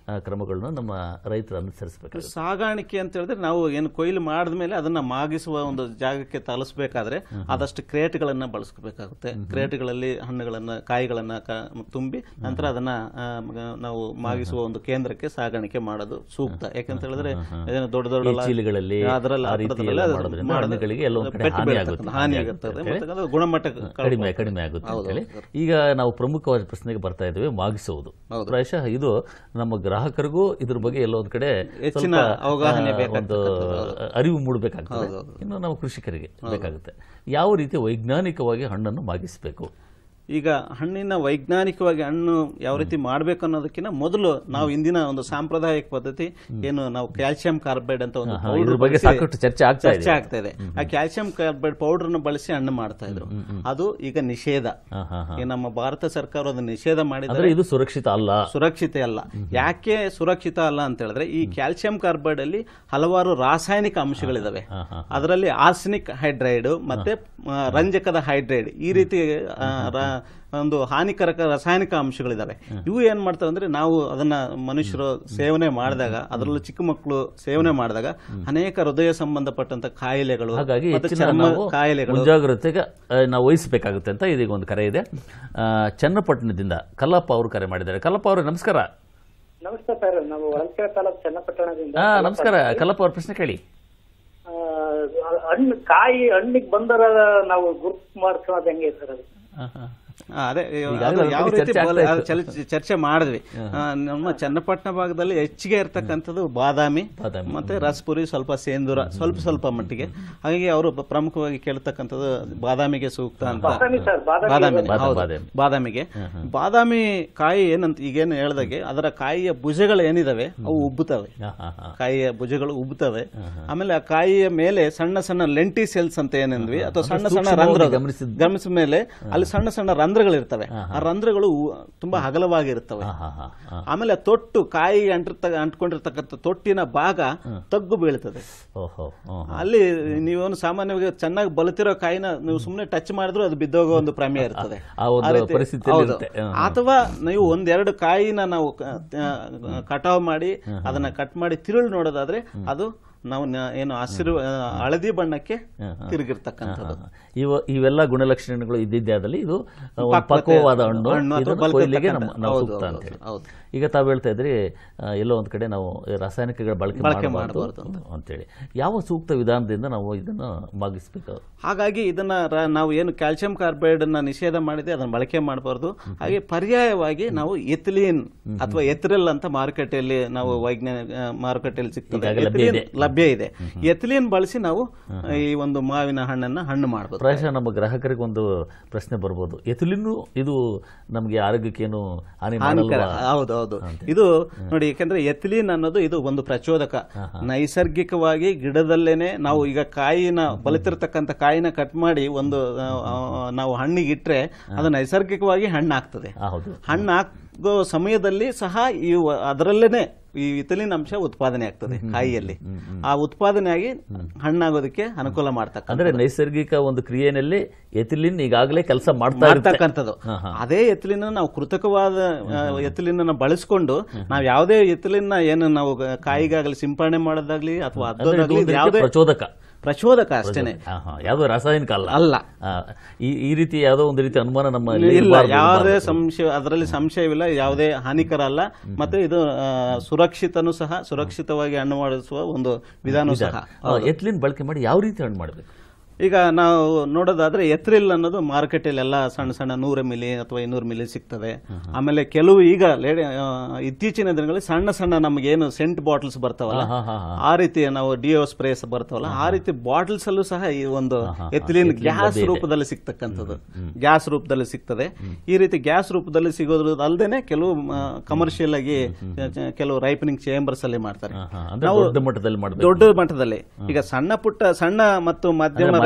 ಆ, ಕ್ರಮಗಳನ್ನು ನಮ್ಮ ರೈತರು ಅನುಸರಿಸಬೇಕು ಸಾಗಾಣಿಕೆ ಅಂತ ಹೇಳಿದ್ರೆ ನಾವು ಏನು ಕೊಯ್ಲು ಮಾಡಿದ್ಮೇಲೆ ಅದನ್ನ ಮಾಗಿಸುವ ಒಂದು ಜಾಗಕ್ಕೆ ತಲುಪಿಸಬೇಕಾದ್ರೆ ಆದಷ್ಟು ಕ್ರೇಟ್ಗಳನ್ನ ಬಳಸಬೇಕಾಗುತ್ತೆ ಕ್ರೇಟ್ಗಳಲ್ಲಿ ಹಣ್ಣುಗಳನ್ನ ಕಾಯಿಗಳನ್ನ ಕ- ತುಂಬಿ ನಂತರ ಅದನ್ನ ಆ, ಮ- ನಾವು ಮಾಗಿಸುವ ಒಂದು ಕೇಂದ್ರಕ್ಕೆ ಸಾಗಾಣಿಕೆ ಮಾಡೋದು ಸೂಕ್ತ ಯಾಕಂತ ಹೇಳಿದ್ರೆ ಏನು ದೊಡ್ಡ ದೊಡ್ಡ ಈ ಚೀಲಗಳಲ್ಲಿ ಅದರಲ್ಲಿ ಆ ರೀತಿ ಎಲ್ಲ ಮಾಡೋದ್ರಿಂದ ಹಣ್ಣುಗಳಿಗೆ ಎಲ್ಲೋ ಒಂದ್ ಕಡೆ ಪೆಟ್ಟು ಹಾನಿ ಬೀಳ್ತಕ್ಕಂಥ ಆಗುತ್ತೆ. ಹಾನಿ ಹಾನಿ ಆಗುತ್ತೆ ಆಗುತ್ತೆ ಮತ್ತೆ ಅದು ಗುಣಮಟ್ಟ ಕಡಿಮೆ ಕಡಿಮೆ ಆಗುತ್ತೆ ಅಂತ ಹೇಳಿ ಈಗ ನಾವು ಪ್ರಮುಖವಾದ ಪ್ರಶ್ನೆಗೆ ಬರ್ತಾ ಇದ್ದೇವೆ ಮಾಗಿಸುವುದು ಪ್ರಾಯಶಃ ಇದು ನಮ್ಮ ಗ್ರಾಹಕರಿಗೂ ಇದ್ರ ಬಗ್ಗೆ ಎಲ್ಲೋ ಒಂದ್ ಕಡೆ ಹೆಚ್ಚಿನ ಸ್ವಲ್ಪ, ಅವಗಾಹನೆ ಆ, ಒಂದು ಅರಿವು ಮೂಡಬೇಕಾಗ್ತದೆ ಇನ್ನು ನಾವು ಕೃಷಿಕರಿಗೆ ಬೇಕಾಗುತ್ತೆ ಯಾವ ರೀತಿ ವೈಜ್ಞಾನಿಕವಾಗಿ ಹಣ್ಣನ್ನು ಮಾಗಿಸಬೇಕು ಈಗ ಹಣ್ಣಿನ ವೈಜ್ಞಾನಿಕವಾಗಿ ಹಣ್ಣು ಯಾವ ರೀತಿ ಮಾಡ್ಬೇಕು ಅನ್ನೋದಕ್ಕಿಂತ ಮೊದಲು ನಾವು ಇಂದಿನ ಒಂದು ಸಾಂಪ್ರದಾಯಿಕ ಪದ್ಧತಿ ಏನು ನಾವು ಕ್ಯಾಲ್ಸಿಯಂ ಕಾರ್ಬೈಡ್ ಅಂತ ಒಂದು ಹಾ, powder ಇದ್ರ ಬಗ್ಗೆ ಬಳಸಿ ಸಾಕಷ್ಟು ಚರ್ಚೆ ಆಗ್ತಾ ಇದೆ ಚರ್ಚೆ ಆಗ್ತಾ ಇದೆ ಆ ಕ್ಯಾಲ್ಸಿಯಂ ಕಾರ್ಬೈಡ್ ಪೌಡರ್ ನ ಬಳಸಿ ಹಣ್ಣು ಮಾಡ್ತಾ ಇದ್ರು ಅದು ಈಗ ನಿಷೇಧ ಹಾ, ಹಾ, ಹಾ. ಈ ನಮ್ಮ ಭಾರತ ಸರ್ಕಾರ ಅದನ್ನ ನಿಷೇಧ ಮಾಡಿದ್ರೆ ಅಂದ್ರೆ ಇದು ಸುರಕ್ಷಿತ ಅಲ್ಲ ಸುರಕ್ಷಿತ ಅಲ್ಲ ಯಾಕೆ ಸುರಕ್ಷಿತ ಅಲ್ಲ ಅಂತ ಹೇಳಿದ್ರೆ ಈ ಕ್ಯಾಲ್ಸಿಯಂ ಕಾರ್ಬೈಡ್ ಅಲ್ಲಿ ಹಲವಾರು ರಾಸಾಯನಿಕ ಅಂಶಗಳಿದಾವೆ ಹಾ, ಹಾ. ಅದರಲ್ಲಿ ಆರ್ಸನಿಕ್ ಹೈಡ್ರೈಡ್ ಮತ್ತೆ ಆ, ರಂಜಕದ ಹೈಡ್ರೈಡ್ ಈ ರೀತಿ ಆ, ರ- ಒಂದು ಹಾನಿಕಾರಕ ರಾಸಾಯನಿಕ ಅಂಶಗಳಿದಾವೆ ಇವು ಏನ್ ಮಾಡ್ತವೆ ಅಂದ್ರೆ ನಾವು ಅದನ್ನ ಮನುಷ್ಯರು ಸೇವನೆ ಮಾಡಿದಾಗ ಅದರಲ್ಲೂ ಚಿಕ್ಕ ಮಕ್ಕಳು ಸೇವನೆ ಮಾಡಿದಾಗ ಅನೇಕ ಹೃದಯ ಸಂಬಂಧಪಟ್ಟಂತ ಕಾಯಿಲೆಗಳು ಹಾಗಾಗಿ ಮತ್ತೆ ಹೆಚ್ಚಿನ ಚರ್ಮ ನಾವು ಕಾಯಿಲೆಗಳು ಮುಂಜಾಗ್ರತೆಗೆ ಆ, ನಾವು ವಹಿಸಬೇಕಾಗುತ್ತೆ ಅಂತ ಇದೀಗ ಒಂದು ಕರೆ ಇದೆ ಆ, ಚನ್ನಪಟ್ಟಣದಿಂದ ಕಲ್ಲಪ್ಪ ಅವರು ಕರೆ ಮಾಡಿದ್ದಾರೆ ಕಲ್ಲಪ್ಪ ಅವರು ನಮಸ್ಕಾರ ನಮಸ್ತೆ ಸರ್ ನಾವು ಹೊಳಲ್ಕೆರೆ ತಾಲೂಕು ಚನ್ನಪಟ್ಟಣದಿಂದ ಹಾ ನಮಸ್ಕಾರ ಕಲ್ಲಪ್ಪ ಅವ್ರ ಪ್ರಶ್ನೆ ಕೇಳಿ ಆ, ಹಣ್ಣು ಕಾಯಿ ಹಣ್ಣಿಗೆ ಬಂದರ ನಾವು ಗುರುತು ಮಾಡ್ಕೊಳ್ಳೋದು ಹೆಂಗೆ ಸರ್ ಅದು ಆ, ಅದೇ ಈಗಾಗಲೇ ಅದು ಅದ್ರ ಯಾವ ಬಗ್ಗೆ ರೀತಿ ಚರ್ಚೆ ಬಲ- ಆಗ್ತಾ ಅದು ಚಲ- ಚರ್ಚೆ ಮಾಡಿದ್ವಿ ಆ, ನಮ್ಮ ಚನ್ನಪಟ್ಟಣ ಭಾಗದಲ್ಲಿ ಹೆಚ್ಚಿಗೆ ಇರ್ತಕ್ಕಂಥದ್ದು ಬಾದಾಮಿ ಬಾದಾಮಿ. ಮತ್ತೆ ರಸಪುರಿ ಸ್ವಲ್ಪ ಸೇಂದೂರ ಸ್ವಲ್ಪ ಸ್ವಲ್ಪ ಮಟ್ಟಿಗೆ ಹಾಗಾಗಿ ಅವರು ಬ- ಪ್ರಮುಖವಾಗಿ ಕೇಳ್ತಕ್ಕಂಥದ್ದು ಬಾದಾಮಿಗೆ ಸೂಕ್ತ ಅಂತ ಬಾದಾಮಿ ಸರ್ ಬಾದಾಮಿ ಬಾದಾಮಿ ಬಾದಾಮಿ, ಹೌದು. ಬಾದಾಮಿ. ಬಾದಾಮಿಗೆ ಬಾದಾಮಿ ಕಾಯಿ ಏನಂತ ಈಗೇನು ಹೇಳ್ದಾಗೆ ಅದರ ಕಾಯಿಯ ಭುಜಗಳು ಏನಿದಾವೆ ಅವು ಉಬ್ಬುತ್ತವೆ ಹಾ, ಹಾ, ಹಾ. ಕಾಯಿಯ ಭುಜಗಳು ಉಬ್ಬುತ್ತವೆ ಆಮೇಲೆ ಆ ಕಾಯಿಯ ಮೇಲೆ ಸಣ್ಣ ಸಣ್ಣ ಲೆಂಟಿ ಸೆಲ್ಸ್ ಅಂತ ಏನಂದ್ವಿ ಅಥವಾ ಸಣ್ಣ ಸಣ್ಣ ಸೂಕ್ಷ್ಮವಾಗಿ ರಂಧ್ರ ಗಮನಿಸಿದ್ದು. ಗಮನಿಸಿದ ಮೇಲೆ ಅಲ್ಲಿ ಸಣ್ಣ ಸಣ್ಣ ರಂಧ್ರಗಳಿರ್ತವೆ ಆ ರಂಧ್ರಗಳು ಉ- ತುಂಬಾ ಅಗಲವಾಗಿರ್ತವೆ ಹಾ, ಹಾ, ಹಾ, ಹಾ. ಆಮೇಲೆ ತೊಟ್ಟು ಕಾಯಿ ಅಂಟಿರ್ತ ಅಂಟ್ಕೊಂಡಿರ್ತಕ್ಕಂಥ ತೊಟ್ಟಿನ ಭಾಗ ತಗ್ಗು ಬೀಳ್ತದೆ ಓಹೋ ಹ್ಮ್, ಹ್ಮ್. ಅಲ್ಲಿ ನೀವೇನು ಸಾಮಾನ್ಯವಾಗಿ ಚೆನ್ನಾಗಿ ಬಲತಿರೋ ಕಾಯಿನ ನೀವು ಸುಮ್ಮನೆ ಟಚ್ ಮಾಡಿದ್ರು ಅದು ಬಿದ್ದೋಗೋ ಒಂದು ಪ್ರಮೇಯ ಇರ್ತದೆ ಆ ಒಂದು ರೀತಿ- ಪರಿಸ್ಥಿತಿಯಲ್ಲಿ ಹೌದು. ಇರುತ್ತೆ. ಹ್ಮ್. ಅಥವಾ ನೀವು ಒಂದೆರಡು ಕಾಯಿನ ನಾವು ಕ- ಆ, ಕಟಾವ್ ಮಾಡಿ ಅದನ್ನ ಕಟ್ ಮಾಡಿ ತಿರುಳು ನೋಡೋದಾದ್ರೆ ಅದು ನಾವು ನ- ಏನು ಹಸಿರು ಆ, ಹಳದಿ ಬಣ್ಣಕ್ಕೆ ತಿರುಗಿರ್ತಕ್ಕಂಥದ್ದು ಹಾ, ಹಾ. ಇವ ಇವೆಲ್ಲ ಗುಣಲಕ್ಷಣಗಳು ಇದ್ದಿದ್ದೇ ಆದಲ್ಲಿ ಇದು ಒಂದು ಪಕ್ವತೆ- ಪಕ್ವವಾದ ಹಣ್ಣು ಹಣ್ಣು ಅಥವಾ ಇದನ್ನು ಬಲ್ಕ ಕೊಯ್ಲಿಗೆ ನಮ್ಮ ಇರ್ತಕ್ಕಂಥ- ನಾವು ಹೌದು, ಸೂಕ್ತ ಹೌದು, ಅಂತ ಹೇಳಿ ಹೌದು. ಈಗ ತಾವು ಹೇಳ್ತಾ ಇದ್ರಿ ಆ, ಎಲ್ಲೋ ಒಂದ್ ಕಡೆ ನಾವು ಈ ರಾಸಾಯನಿಕಗಳ ಬಳಕೆ ಬಳಕೆ ಮಾಡಬಾರ್ದು ಮಾಡಬಾರ್ದು ಅಂತೇಳಿ ಯಾವ ಸೂಕ್ತ ವಿಧಾನದಿಂದ ನಾವು ಇದನ್ನು ಮಾಗಿಸ್ಬೇಕು ಹಾಗಾಗಿ ಇದನ್ನ ರ- ನಾವು ಏನು ಕ್ಯಾಲ್ಸಿಯಂ ಕಾರ್ಬೈಡ್ ಅನ್ನ ನಿಷೇಧ ಮಾಡಿದೆ ಅದನ್ನ ಬಳಕೆ ಮಾಡಬಾರ್ದು ಹಾಗೆ ಪರ್ಯಾಯವಾಗಿ ನಾವು ಎಥಿಲೀನ್ ಅಥವಾ ಎಥ್ರಿಲ್ ಅಂತ ಮಾರುಕಟ್ಟೆಯಲ್ಲಿ ನಾವು ವೈಜ್ಞಾನಿಕ ಆ, ಮಾರುಕಟ್ಟೆಯಲ್ಲಿ ಸಿಗ್ತದೆ ಈಗಾಗಲೇ ಲಭ್ಯ ಎಥಿಲೀನ್ ಲಭ್ಯ ಇದೆ ಎಥಿಲೀನ್ ಬಳಸಿ ನಾವು ಈ ಒಂದು ಮಾವಿನ ಹಣ್ಣನ್ನ ಹಣ್ಣು ಮಾಡಬಹುದು ಪ್ರಾಯಶಃ ನಮ್ಮ ಗ್ರಾಹಕರಿಗೆ ಒಂದು ಪ್ರಶ್ನೆ ಬರ್ಬೋದು ಎಥಿಲಿನ್ನು ಇದು ನಮಗೆ ಆರೋಗ್ಯಕ್ಕೇನು ಹಾನಿ ಹಾನಿಕರ ಮಾಡಲ್ವಾ ಹೌದು ಹೌದು ಇದು ನೋಡಿ ಯಾಕಂದ್ರೆ ಎಥಿಲೀನ್ ಅನ್ನೋದು ಇದು ಒಂದು ಪ್ರಚೋದಕ ನೈಸರ್ಗಿಕವಾಗಿ ಗಿಡದಲ್ಲೇನೆ ನಾವು ಈಗ ಕಾಯಿನ ಬಲಿತಿರ್ತಕ್ಕಂಥ ಕಾಯಿನ ಕಟ್ ಮಾಡಿ ಒಂದು ಆ, ಆ, ನಾವು ಹಣ್ಣಿಗೆ ಇಟ್ರೆ ಅದು ನೈಸರ್ಗಿಕವಾಗಿ ಹಣ್ಣಾಗ್ತದೆ ಆ, ಹೌದು ಹಣ್ಣಾಗೋ ಸಮಯದಲ್ಲಿ ಸಹ ಈ ವ- ಅದರಲ್ಲೇನೆ ಈ ಇಥಿಲಿನ್ ಅಂಶ ಉತ್ಪಾದನೆ ಆಗ್ತದೆ ಕಾಯಿಯಲ್ಲಿ ಆ ಉತ್ಪಾದನೆ ಆಗಿ ಹಣ್ಣಾಗೋದಕ್ಕೆ ಅನುಕೂಲ ಮಾಡ್ತಕ್ಕಂಥ ಅಂದ್ರೆ ನೈಸರ್ಗಿಕ ಒಂದು ಕ್ರಿಯೆಯಲ್ಲಿ ಎಥಿಲಿನ್ ಈಗಾಗಲೇ ಕೆಲಸ ಮಾಡ್ತಾ ಇರುತ್ತೆ ಮಾಡ್ತಕ್ಕಂಥದ್ದು ಅದೇ ಎತ್ತಲಿನ ನಾವು ಕೃತಕವಾದ ಎತ್ತಲಿನ ಬಳಸ್ಕೊಂಡು ನಾವು ಯಾವುದೇ ಎತ್ತಲಿನ ಏನು ನಾವು ಗ- ಕಾಯಿಗಾಗಲಿ ಸಿಂಪರಣೆ ಮಾಡೋದಾಗ್ಲಿ ಅಥವಾ ಅಂದ್ರೆ ಇದು ಅದ್ದೋದಾಗ್ಲಿ ಒಂದು ರೀತಿಯ ಯಾವುದೇ ಪ್ರಚೋದಕ ಪ್ರಚೋದಕ ಅಷ್ಟೇನೆ ಹಾ, ಹಾ. ಯಾವುದೋ ರಾಸಾಯನಿಕ ಅಲ್ಲ ಅಲ್ಲ ಆ, ಈ ಈ ರೀತಿ ಯಾವುದೋ ಒಂದು ರೀತಿ ಅನುಮಾನ ನಮ್ಮ ಇಲ್ಲ ಯಾವುದೇ ಸಂಶಯ ಅದರಲ್ಲಿ ಸಂಶಯವಿಲ್ಲ ಯಾವುದೇ ಹಾನಿಕರ ಅಲ್ಲ ಮತ್ತೆ ಇದು ಆ, ಸುರಕ್ಷಿತನೂ ಸಹ ಸುರಕ್ಷಿತವಾಗಿ ಹಣ್ಣು ಮಾಡಿಸುವ ಒಂದು ವಿಧಾನ ಸಹ ಎತ್ಲಿನ್ ಬಳಕೆ ಮಾಡಿ ಯಾವ ರೀತಿ ಹಣ್ಣು ಮಾಡಬೇಕು ಈಗ ನಾವು ನೋಡೋದಾದ್ರೆ ಎತ್ರಿಲ್ ಅನ್ನೋದು ಮಾರುಕಟ್ಟೆಯಲ್ಲಿ ಎಲ್ಲ ಸಣ್ಣ ಸಣ್ಣ ನೂರು ಮಿಲಿ ಅಥವಾ ಇನ್ನೂರು ಮಿಲಿ ಸಿಗ್ತದೆ ಆಮೇಲೆ ಕೆಲವು ಈಗ ಲೇಡಿ ಆ, ಇತ್ತೀಚಿನ ದಿನಗಳಲ್ಲಿ ಸಣ್ಣ ಸಣ್ಣ ನಮಗೇನು ಸೆಂಟ್ ಬಾಟಲ್ಸ್ ಬರ್ತಾವಲ್ಲ ಹಾ, ಹಾ, ಹಾ. ಆ ರೀತಿ ನಾವು ಡಿಯೋ ಸ್ಪ್ರೇಸ್ ಬರ್ತಾವಲ್ಲ ಆ ರೀತಿ ಬಾಟಲ್ಸ್ ಅಲ್ಲೂ ಸಹ ಈ ಒಂದು ಎಥಿಲಿನ್ ಗ್ಯಾಸ್ ರೂಪದಲ್ಲಿ ಸಿಗ್ತಕ್ಕಂಥದ್ದು ಗ್ಯಾಸ್ ರೂಪದಲ್ಲಿ ಸಿಗ್ತದೆ ಈ ರೀತಿ ಗ್ಯಾಸ್ ರೂಪದಲ್ಲಿ ಸಿಗೋದ್ರ ಅಲ್ಲದೆ ಕೆಲವು ಕಮರ್ಷಿಯಲ್ ಆಗಿ ಚ- ಚ- ಕೆಲವು ರೈಪನಿಂಗ್ ಚೇಂಬರ್ಸ್ ಅಲ್ಲಿ ಮಾಡ್ತಾರೆ ಅಂದ್ರೆ ದೊಡ್ಡ ಮಟ್ಟದಲ್ಲಿ ಮಾಡಬೇಕು ದೊಡ್ಡ ಮಟ್ಟದಲ್ಲಿ ಈಗ ಸಣ್ಣ ಪುಟ್ಟ ಸಣ್ಣ ಮತ್ತು ಮಧ್ಯಮ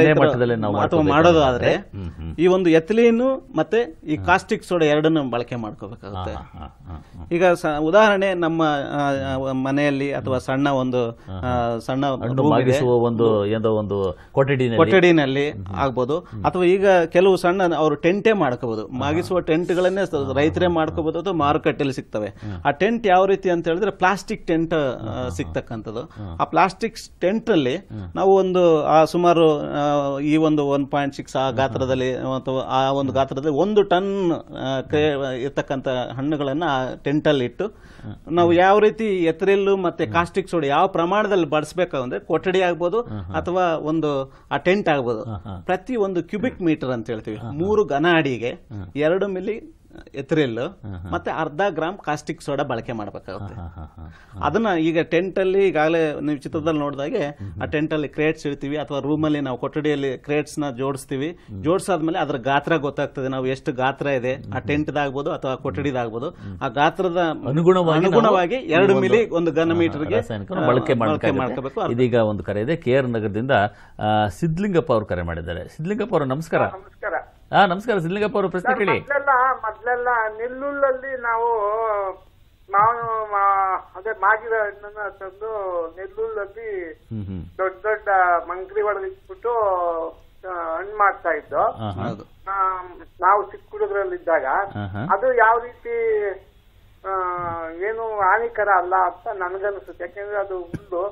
ರೈತರು ಮಟ್ಟದಲ್ಲಿ ನಾವು ಅಥವಾ ಮಾಡ್ಕೋಬೇಕು ಮಾಡೋದು ಅಂದ್ರೆ? ಆದ್ರೆ ಹ್ಮ್, ಹ್ಮ್. ಈ ಒಂದು ಎಥಿಲೀನು ಮತ್ತೆ ಈ ಕಾಸ್ಟಿಕ್ ಸೋಡಾ ಎರಡನ್ನು ಬಳಕೆ ಮಾಡ್ಕೋಬೇಕಾಗುತ್ತೆ ಹಾ, ಹಾ, ಹಾ, ಹಾ. ಈಗ ಸ- ಉದಾಹರಣೆ ನಮ್ಮ ಆ, ಆ, ಮನೆಯಲ್ಲಿ ಅಥವಾ ಸಣ್ಣ ಒಂದು ಆ, ಸಣ್ಣ ಹಣ್ಣು room ಇದೆ. ಮಾಗಿಸುವ ಒಂದು ಏನೋ ಒಂದು ಕೊಠಡಿನಲ್ಲಿ ಕೊಠಡಿನಲ್ಲಿ ಆಗ್ಬೋದು ಅಥವಾ ಈಗ ಕೆಲವು ಸಣ್ಣ ಅವರು ಟೆಂಟೇ ಮಾಡ್ಕೋಬಹುದು ಮಾಗಿಸುವ ಟೆಂಟ್ಗಳನ್ನೇ ಸ- ರೈತರೇ ಮಾಡ್ಕೋಬಹುದು ಅಥವಾ ಮಾರುಕಟ್ಟೆಯಲ್ಲಿ ಸಿಗ್ತವೆ ಆ ಟೆಂಟ್ ಯಾವ ರೀತಿ ಅಂತ ಹೇಳಿದ್ರೆ ಪ್ಲಾಸ್ಟಿಕ್ ಟೆಂಟ್ ಸಿಗ್ತಕ್ಕಂಥದ್ದು ಆ ಪ್ಲಾಸ್ಟಿಕ್ ಟೆಂಟ್ ಅಲ್ಲಿ ನಾವು ಒಂದು ಆ ಸುಮಾರು ಆ, ಈ ಒಂದು ಒನ್ ಪಾಯಿಂಟ್ ಸಿಕ್ಸ್ ಆ ಗಾತ್ರದಲ್ಲಿ ಅಥವಾ ಆ ಒಂದು ಗಾತ್ರದಲ್ಲಿ ಒಂದು ಟನ್ ಆ, ಕ್ರೇ- ಇರ್ತಕ್ಕಂಥ ಹಣ್ಣುಗಳನ್ನ ಆ ಟೆಂಟ್ ಅಲ್ಲಿ ಇಟ್ಟು ನಾವು ಯಾವ ರೀತಿ ಎತ್ತರೆಲ್ಲು ಮತ್ತೆ ಕಾಸ್ಟಿಕ್ ಸೋಡಾ ಯಾವ ಪ್ರಮಾಣದಲ್ಲಿ ಬಳಸಬೇಕಾದ್ರೆ ಕೊಠಡಿ ಆಗ್ಬೋದು ಅಥವಾ ಒಂದು ಆ ಟೆಂಟ್ ಆಗ್ಬೋದು ಪ್ರತಿ ಒಂದು ಕ್ಯೂಬಿಕ್ ಮೀಟರ್ ಅಂತ ಹೇಳ್ತೀವಿ ಮೂರು ಘನ ಅಡಿಗೆ ಎರಡು ಮಿಲಿ ಎತ್ತರೆಲ್ಲು ಮತ್ತೆ ಅರ್ಧ ಗ್ರಾಮ್ ಕಾಸ್ಟಿಕ್ ಸೋಡಾ ಬಳಕೆ ಮಾಡಬೇಕಾಗುತ್ತೆ ಹಾ, ಹಾ, ಹಾ. ಅದನ್ನ ಈಗ ಟೆಂಟ್ ಅಲ್ಲಿ ಈಗಾಗಲೇ ನೀವು ಚಿತ್ರದಲ್ಲಿ ನೋಡಿದಾಗೆ ಆ ಟೆಂಟ್ ಅಲ್ಲಿ ಕ್ರೇಟ್ಸ್ ಇಡ್ತೀವಿ ಅಥವಾ ರೂಮ್ ಅಲ್ಲಿ ನಾವು ಕೊಠಡಿಯಲ್ಲಿ ಕ್ರೇಟ್ಸ್ ನ ಜೋಡಿಸ್ತೀವಿ ಜೋಡಿಸಾದ್ಮೇಲೆ ಅದ್ರ ಗಾತ್ರ ಗೊತ್ತಾಗ್ತದೆ ನಾವು ಎಷ್ಟು ಗಾತ್ರ ಇದೆ ಆ ಟೆಂಟ್ ಆಗ್ಬೋದು ಅಥವಾ ಕೊಠಡಿದಾಗ್ಬೋದು ಆ ಗಾತ್ರದ ಅನುಗುಣವಾಗಿ ನಾವು ಅನುಗುಣವಾಗಿ ಈ ಎರಡು ಒಂದು- ಮಿಲಿ ಒಂದು ಘನ ಮೀಟರ್ಗೆ ರಾಸಾಯನಿಕವನ್ನು ಬಳಕೆ ಮಾಡ್ಕೋಬೇಕು ಮಾಡಬೇಕು ಇದೀಗ ಒಂದು ಕರೆ ಇದೆ ಕೆ ಆರ್ ನಗರದಿಂದ ಆ, ಸಿದ್ಲಿಂಗಪ್ಪ ಅವರು ಕರೆ ಮಾಡಿದ್ದಾರೆ ಸಿದ್ಲಿಂಗಪ್ಪ ಅವರು ನಮಸ್ಕಾರ ನಮಸ್ಕಾರ ಹಾ ನಮಸ್ಕಾರ ಸಿದ್ಲಿಂಗಪ್ಪ ಅವರು ಪ್ರಶ್ನೆ ಕೇಳಿ ಮೊದ್ಲೆಲ್ಲ ಮೊದ್ಲೆಲ್ಲ ನೆಲ್ಲುಳ್ಳಲ್ಲಿ ನಾವು ನಾವು ಮಾ- ಅದೇ ಮಾಗಿದ ಹಣ್ಣನ್ನ ತಂದು ನೆಲ್ಲುಳ್ಳಲ್ಲಿ ಹ್ಮ್ ಹ್ಮ್ ದೊಡ್ಡ ದೊಡ್ಡ ಮಂಕ್ರಿ ಒಳಗೆ ಇಟ್ಬಿಟ್ಟು ಆ, ಹಣ್ಣು ಮಾಡ್ತಾ ಇದ್ದು ಹಾ, ಹಾ. ಆ, ನಾವು ಚಿಕ್ಕ ಹುಡುಗರಲ್ಲಿದ್ದಾಗ ಹಾ, ಹಾ. ಅದು ಯಾವ ರೀತಿ ಆ, ಏನು ಹಾನಿಕರ ಅಲ್ಲ ಅಂತ ನನ್ಗನ್ಸುತ್ತೆ ಯಾಕೆಂದ್ರೆ ಅದು ಹುಲ್ಲು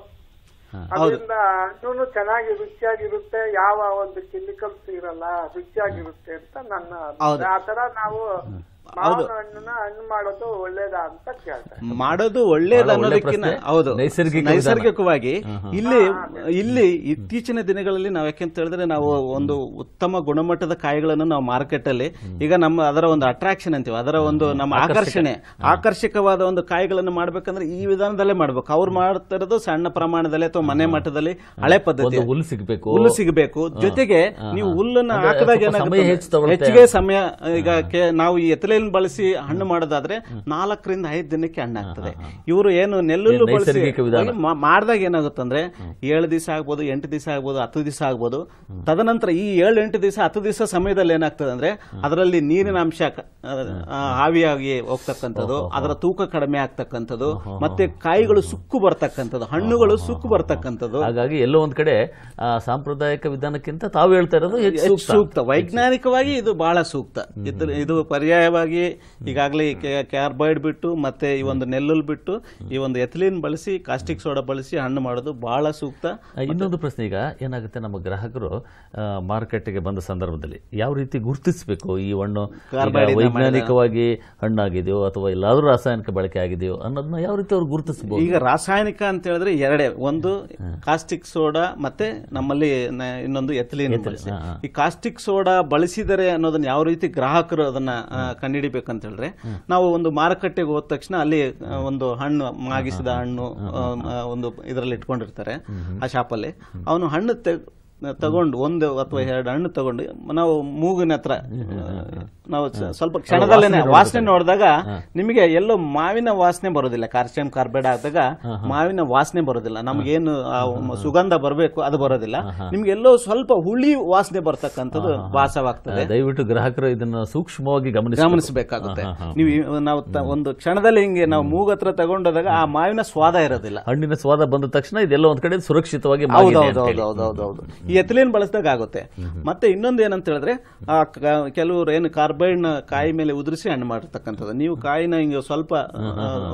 ಅದರಿಂದ ಹಣ್ಣು ಚೆನ್ನಾಗಿ ರುಚಿಯಾಗಿರುತ್ತೆ ಯಾವ ಒಂದು ಕೆಮಿಕಲ್ಸ್ ಇರಲ್ಲ ರುಚಿಯಾಗಿರುತ್ತೆ ಅಂತ ನನ್ನ ಹೌದು. ಆ ತರ ನಾವು ಮಾವಿನ ಹಣ್ಣನ್ನ ಹಣ್ಣು ಮಾಡೋದು ಒಳ್ಳೇದಾ ಅಂತ ಕೇಳ್ತಾರೆ ಮಾಡೋದು ಒಳ್ಳೇದು ಬಹಳ ಒಳ್ಳೆ ಅನ್ನೋದಕ್ಕಿಂತ ಪ್ರಶ್ನೆ. ಹೌದು ನೈಸರ್ಗಿಕ ವಿಧಾನ. ನೈಸರ್ಗಿಕವಾಗಿ ಇಲ್ಲಿ ಇಲ್ಲಿ ಇತ್ತೀಚಿನ ದಿನಗಳಲ್ಲಿ ನಾವು ಯಾಕೆಂತ ಹೇಳಿದ್ರೆ ನಾವು ಒಂದು ಉತ್ತಮ ಗುಣಮಟ್ಟದ ಕಾಯಿಗಳನ್ನು ನಾವು ಮಾರ್ಕೆಟ್ ಅಲ್ಲಿ ಈಗ ನಮ್ಮ ಅದರ ಒಂದು ಅಟ್ರಾಕ್ಷನ್ ಅಂತೀವಿ ಅದರ ಒಂದು ನಮ್ಮ ಆಕರ್ಷಣೆ ಆಕರ್ಷಕವಾದ ಒಂದು ಕಾಯಿಗಳನ್ನು ಮಾಡ್ಬೇಕಂದ್ರೆ ಈ ವಿಧಾನದಲ್ಲೇ ಮಾಡ್ಬೇಕು ಅವ್ರು ಮಾಡ್ತಾ ಇರೋದು ಸಣ್ಣ ಪ್ರಮಾಣದಲ್ಲಿ ಅಥವಾ ಮನೆ ಮಟ್ಟದಲ್ಲಿ ಹಳೆ ಪದ್ಧತಿ ಒಂದು ಹುಲ್ಲು ಸಿಗಬೇಕು ಹುಲ್ಲು ಸಿಗಬೇಕು ಜೊತೆಗೆ ನೀವು ಹುಲ್ಲನ್ನ ಅಂದ್ರೆ ಹಾಕಿದಾಗ ಸ್ವಲ್ಪ ಸಮಯ ಏನಾಗುತ್ತೆ ಹೆಚ್ಚು ತಗೊಳುತ್ತೆ. ಹೆಚ್ಚಿಗೆ ಸಮಯ ಈಗ ಕೆ- ನಾವು ಈ ಎತ್ತಲೆಯನ್ನು ಬಳಸಿ ಹಣ್ಣು ಮಾಡೋದಾದ್ರೆ ನಾಲ್ಕರಿಂದ ಐದು ದಿನಕ್ಕೆ ಹಣ್ಣಾಗ್ತದೆ ಇವರು ಏನು ನೆಲ್ಲುಲ್ಲು ಇದು ಬಳಸಿ ನೈಸರ್ಗಿಕ ವಿಧಾನ. ಮಾ- ಮಾಡ್ದಾಗ ಏನಾಗುತ್ತಂದ್ರೆ ಏಳು ದಿವಸ ಆಗ್ಬೋದು ಎಂಟು ದಿವಸ ಆಗ್ಬೋದು ಹತ್ತು ದಿವಸ ಆಗ್ಬೋದು ತದನಂತರ ಈ ಏಳು ಎಂಟು ದಿವಸ ಹತ್ತು ದಿವಸ ಸಮಯದಲ್ಲಿ ಏನಾಗ್ತದೆ ಅಂದ್ರೆ ಅದರಲ್ಲಿ ನೀರಿನ ಅಂಶ ಕ- ಆ, ಆವಿಯಾಗಿ ಹೋಗ್ತಕ್ಕಂಥದ್ದು ಅದರ ತೂಕ ಕಡಿಮೆ ಆಗ್ತಕ್ಕಂಥದ್ದು ಮತ್ತೆ ಕಾಯಿಗಳು ಸುಕ್ಕು ಬರ್ತಕ್ಕಂಥದ್ದು ಹಣ್ಣುಗಳು ಸುಕ್ಕು ಬರ್ತಕ್ಕಂಥದ್ದು ಹಾಗಾಗಿ ಎಲ್ಲೋ ಒಂದ್ ಕಡೆ ಆ, ಸಾಂಪ್ರದಾಯಿಕ ವಿಧಾನಕ್ಕಿಂತ ತಾವು ಹೇಳ್ತಾ ಇರೋದು ಹೆಚ್ಚು ಹೆಚ್ಚು ಸೂಕ್ತ. ಸೂಕ್ತ ವೈಜ್ಞಾನಿಕವಾಗಿ ಇದು ಬಹಳ ಸೂಕ್ತ ಇದು ಇದು ಪರ್ಯಾಯವಾಗಿ ಈಗಾಗಲೇ ಕ್ಯಾರ್ಬೈಡ್ ಬಿಟ್ಟು ಮತ್ತೆ ಈ ಒಂದು ನೆಲ್ಲುಲ್ ಬಿಟ್ಟು ಈ ಒಂದು ಎಥಿಲಿನ್ ಬಳಸಿ ಕಾಸ್ಟಿಕ್ ಸೋಡಾ ಬಳಸಿ ಹಣ್ಣು ಮಾಡೋದು ಬಹಳ ಸೂಕ್ತ ಆ, ಇನ್ನೊಂದು ಪ್ರಶ್ನೆ ಈಗ ಏನಾಗುತ್ತೆ ನಮ್ಮ ಗ್ರಾಹಕರು ಆ, ಮಾರುಕಟ್ಟೆಗೆ ಬಂದ ಸಂದರ್ಭದಲ್ಲಿ ಯಾವ ರೀತಿ ಗುರುತಿಸಬೇಕು ಈ ಹಣ್ಣು ಈಗ ಕಾರ್ಬೈಡಿಂದ ವೈಜ್ಞಾನಿಕವಾಗಿ ಹಣ್ಣಾಗಿದೆಯೋ ಅಥವಾ ಎಲ್ಲಾದ್ರೂ ರಾಸಾಯನಿಕ ಬಳಕೆ ಆಗಿದೆಯೋ ಅನ್ನೋದನ್ನ ಯಾವ ರೀತಿ ಅವ್ರು ಗುರುತಿಸಬಹುದು ಈಗ ರಾಸಾಯನಿಕ ಅಂತ ಹೇಳಿದ್ರೆ ಎರಡೇ ಒಂದು ಕಾಸ್ಟಿಕ್ ಸೋಡಾ ಮತ್ತೆ ನಮ್ಮಲ್ಲಿ ನ- ಇನ್ನೊಂದು ಎಥಿಲಿನ್ ಬಳಸಿ ಈ ಕಾಸ್ಟಿಕ್ ಸೋಡಾ ಬಳಸಿದರೆ ಅನ್ನೋದನ್ನ ಯಾವ ರೀತಿ ಗ್ರಾಹಕರು ಅದನ್ನ ಆ, ಕಂಡುಹಿಡಿಬೇಕಂತ ಹೇಳಿದ್ರೆ ನಾವು ಒಂದು ಮಾರುಕಟ್ಟೆಗೆ ಹೋದ ತಕ್ಷಣ ಅಲ್ಲಿ ಆ, ಒಂದು ಹಣ್ಣು ಮಾಗಿಸಿದ ಹಣ್ಣು ಆ, ಆ, ಒಂದು ಇದರಲ್ಲಿ ಇಟ್ಕೊಂಡಿರ್ತಾರೆ ಆ ಶಾಪಲ್ಲಿ ಅವನು ಹಣ್ಣು ತೆಗ್- ತಗೊಂಡು ಒಂದು ಅಥವಾ ಎರಡು ಹಣ್ಣು ತಗೊಂಡು ನಾವು ಮೂಗಿನ ಹತ್ರ ನಾವು ಸ- ಸ್ವಲ್ಪ ಕ್ಷಣದಲ್ಲೇನೆ ವಾಸನೆ ನೋಡಿದಾಗ ನಿಮಗೆ ಎಲ್ಲೋ ಮಾವಿನ ವಾಸನೆ ಬರೋದಿಲ್ಲ ಕ್ಯಾಲ್ಸಿಯಂ ಕಾರ್ಬೈಡ್ ಆದಾಗ ಮಾವಿನ ವಾಸನೆ ಬರೋದಿಲ್ಲ ನಮಗೇನು ಆ ಮ- ಸುಗಂಧ ಬರಬೇಕು ಅದು ಬರೋದಿಲ್ಲ ನಿಮ್ಗೆ ಎಲ್ಲೋ ಸ್ವಲ್ಪ ಹುಳಿ ವಾಸನೆ ಬರ್ತಕ್ಕಂಥದ್ದು ವಾಸವಾಗ್ತದೆ ದಯವಿಟ್ಟು ಗ್ರಾಹಕರು ಇದನ್ನ ಸೂಕ್ಷ್ಮವಾಗಿ ಗಮನಿಸಿ ಗಮನಿಸಬೇಕಾಗುತ್ತೆ ನೀವು ಈ- ನಾವು ತ- ಒಂದು ಕ್ಷಣದಲ್ಲಿ ಹಿಂಗೆ ನಾವು ಮೂಗತ್ರ ತಗೊಂಡೋದಾಗ ಆ ಮಾವಿನ ಸ್ವಾದ ಇರೋದಿಲ್ಲ ಹಣ್ಣಿನ ಸ್ವಾದ ಬಂದ ತಕ್ಷಣ ಇದೆಲ್ಲ ಒಂದ್ ಕಡೆ ಸುರಕ್ಷಿತವಾಗಿ ಮಾಗಿದೆ ಅಂತ ಹೌದೌದು ಹೇಳಿ. ಹೌದೌದು ಈ ಎಥಿಲಿನ್ ಬಳಸಿದಾಗ ಆಗುತ್ತೆ ಮತ್ತೆ ಇನ್ನೊಂದು ಏನಂತ ಹೇಳಿದ್ರೆ ಆ ಕ- ಕೆಲವರು ಏನು ಕಾರ್ಬೈಡ್ ನ ಕಾಯಿ ಮೇಲೆ ಉದುರಿಸಿ ಹಣ್ಣು ಮಾಡಿರ್ತಕ್ಕಂಥದ್ದು ನೀವು ಕಾಯಿನ ಹಿಂಗೆ ಸ್ವಲ್ಪ ಆ,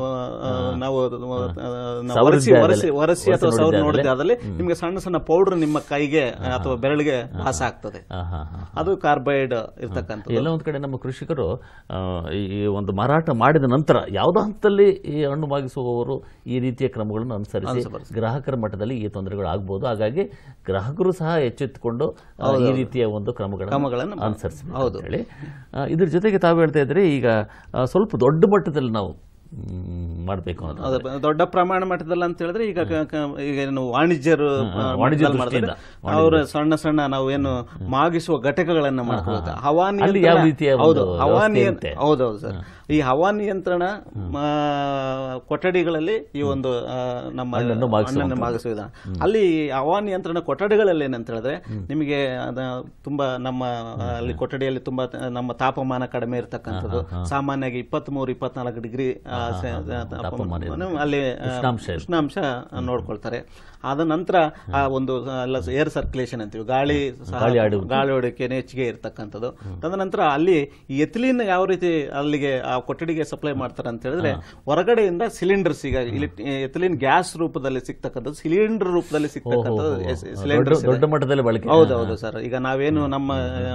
ಆ, ನಾವು ಆ, ನಾವು ಸವರಿದ್ದೆ ಒರೆಸಿ ಆದಲ್ಲಿ. ಒರೆಸಿ ಒರೆಸಿ ಅಥವಾ ಒರೆಸಿ ಸೌರ್ ನೋಡಿದ್ದೆ ನೋಡಿದ್ರೆ ಅದ್ರಲ್ಲಿ ನಿಮ್ಗೆ ಸಣ್ಣ ಸಣ್ಣ ಪೌಡರ್ ನಿಮ್ಮ ಕೈಗೆ ಅಥವಾ ಬೆರಳಿಗೆ ವಾಸ ಆಗ್ತದೆ ಆ, ಹಾ, ಹಾ. ಅದು ಕಾರ್ಬೈಡ್ ಇರ್ತಕ್ಕಂಥದ್ದು ಎಲ್ಲ ಒಂದ್ ಕಡೆ ನಮ್ಮ ಕೃಷಿಕರು ಆ, ಈ ಈ ಒಂದು ಮಾರಾಟ ಮಾಡಿದ ನಂತರ ಯಾವುದೋ ಹಂತದಲ್ಲಿ ಈ ಹಣ್ಣು ಮಾಗಿಸುವವರು ಈ ರೀತಿಯ ಕ್ರಮಗಳನ್ನು ಅನುಸರಿಸಿ ಗ್ರಾಹಕರ ಮಟ್ಟದಲ್ಲಿ ಈ ತೊಂದರೆಗಳು ಆಗ್ಬೋದು ಹಾಗಾಗಿ ಗ್ರಾಹಕರು ಸಹ ಎಚ್ಚೆತ್ತುಕೊಂಡು ಆ, ಈ ರೀತಿಯ ಒಂದು ಕ್ರಮಗಳನ್ನು ಕ್ರಮಗಳನ್ನು ಅನುಸರಿಸಬೇಕು ಅಂತ ಹೇಳಿ ಆ, ಇದ್ರ ಜೊತೆಗೆ ತಾವು ಹೇಳ್ತಾ ಇದ್ರೆ ಈಗ ಆ, ಸ್ವಲ್ಪ ದೊಡ್ಡ ಮಟ್ಟದಲ್ಲಿ ನಾವು ಮಾಡಬೇಕು ಅನ್ನೋದು ಅದು ಬ- ದೊಡ್ಡ ಪ್ರಮಾಣ ಮಟ್ಟದಲ್ಲಿ ಅಂತ ಹೇಳಿದ್ರೆ ಈಗ ಕ- ಕ- ಈಗ ಏನು ವಾಣಿಜ್ಯರು ಹಾ, ಆ, ವಾಣಿಜ್ಯ ಮಟ್ಟದಲ್ಲಿ ಮಾಡಿದ್ರೆ ದೃಷ್ಟಿಯಿಂದ. ಅವರು ಸಣ್ಣ ಸಣ್ಣ ನಾವು ಏನು ಮಾಗಿಸುವ ಘಟಕಗಳನ್ನ ಮಾಡ್ಕೊಳ್ಳುತ್ತೆ ಹವಾನಿಯಂತ್ರಣ ಅಲ್ಲಿ ಯಾವ ರೀತಿಯ ಒಂದು ಹೌದು ವ್ಯವಸ್ಥೆ ಹವಾನಿಯ ಇರುತ್ತೆ? ಹೌದೌದು ಸರ್ ಈ ಹವಾನಿಯಂತ್ರಣ ಆ, ಕೊಠಡಿಗಳಲ್ಲಿ ಈ ಒಂದು ಆ, ನಮ್ಮ ಹಣ್ಣನ್ನು ಮಾಗಿಸುವಂಥದ್ದು. ಹಣ್ಣನ್ನು ಮಾಗಿಸುವ ವಿಧಾನ ಅಲ್ಲಿ ಹವಾನಿಯಂತ್ರಣ ಕೊಠಡಿಗಳಲ್ಲಿ ಏನಂತ ಹೇಳಿದ್ರೆ ನಿಮಗೆ ಅದ ತುಂಬಾ ನಮ್ಮ ಆ, ಅಲ್ಲಿ ಕೊಠಡಿಯಲ್ಲಿ ತುಂಬಾ ತ- ನಮ್ಮ ತಾಪಮಾನ ಕಡಿಮೆ ಇರತಕ್ಕಂಥದ್ದು ಸಾಮಾನ್ಯವಾಗಿ ಇಪ್ಪತ್ತ್ ಮೂರು ಇಪ್ಪತ್ನಾಲ್ಕು ಡಿಗ್ರಿ ಆ, ಸೆ- ತಾಪಮಾನ ಅಲ್ಲಿ ಆ, ಉಷ್ಣಾಂಶ ಇರುತ್ತೆ. ಉಷ್ಣಾಂಶ ನೋಡ್ಕೊಳ್ತಾರೆ ಆದ ನಂತರ ಆ ಒಂದು ಏರ್ ಸರ್ಕ್ಯುಲೇಷನ್ ಅಂತೀವಿ ಗಾಳಿ ಸಹ- ಗಾಳಿ ಆಡುವಿಕೆ. ಗಾಳಿ ಆಡುವಿಕೆ ಹೆಚ್ಚಿಗೆ ಇರ್ತಕ್ಕಂಥದ್ದು ತದನಂತರ ಅಲ್ಲಿ ಈ ಎಥಿಲಿನ್ ಯಾವ ರೀತಿ ಅಲ್ಲಿಗೆ ಆ ಕೊಠಡಿಗೆ ಸಪ್ಲೈ ಮಾಡ್ತಾರೆ ಅಂತ ಹೇಳಿದ್ರೆ ಹೊರಗಡೆಯಿಂದ ಸಿಲಿಂಡರ್ಸ್ ಈಗ ಎಥಿಲಿನ್ ಗ್ಯಾಸ್ ರೂಪದಲ್ಲಿ ಸಿಗ್ತಕ್ಕಂಥದ್ದು ಸಿಲಿಂಡರ್ ರೂಪದಲ್ಲಿ ಸಿಗ್ತಕ್ಕಂಥದ್ದು ದೊಡ್ಡ ಸಿಲಿಂಡರ್ಸ್ ದೊಡ್ಡ ಮಟ್ಟದಲ್ಲಿ ಬಳಕೆ ಹೌದು ಹೌದು ಸರ್ ಈಗ ನಾವೇನು ನಮ್ಮ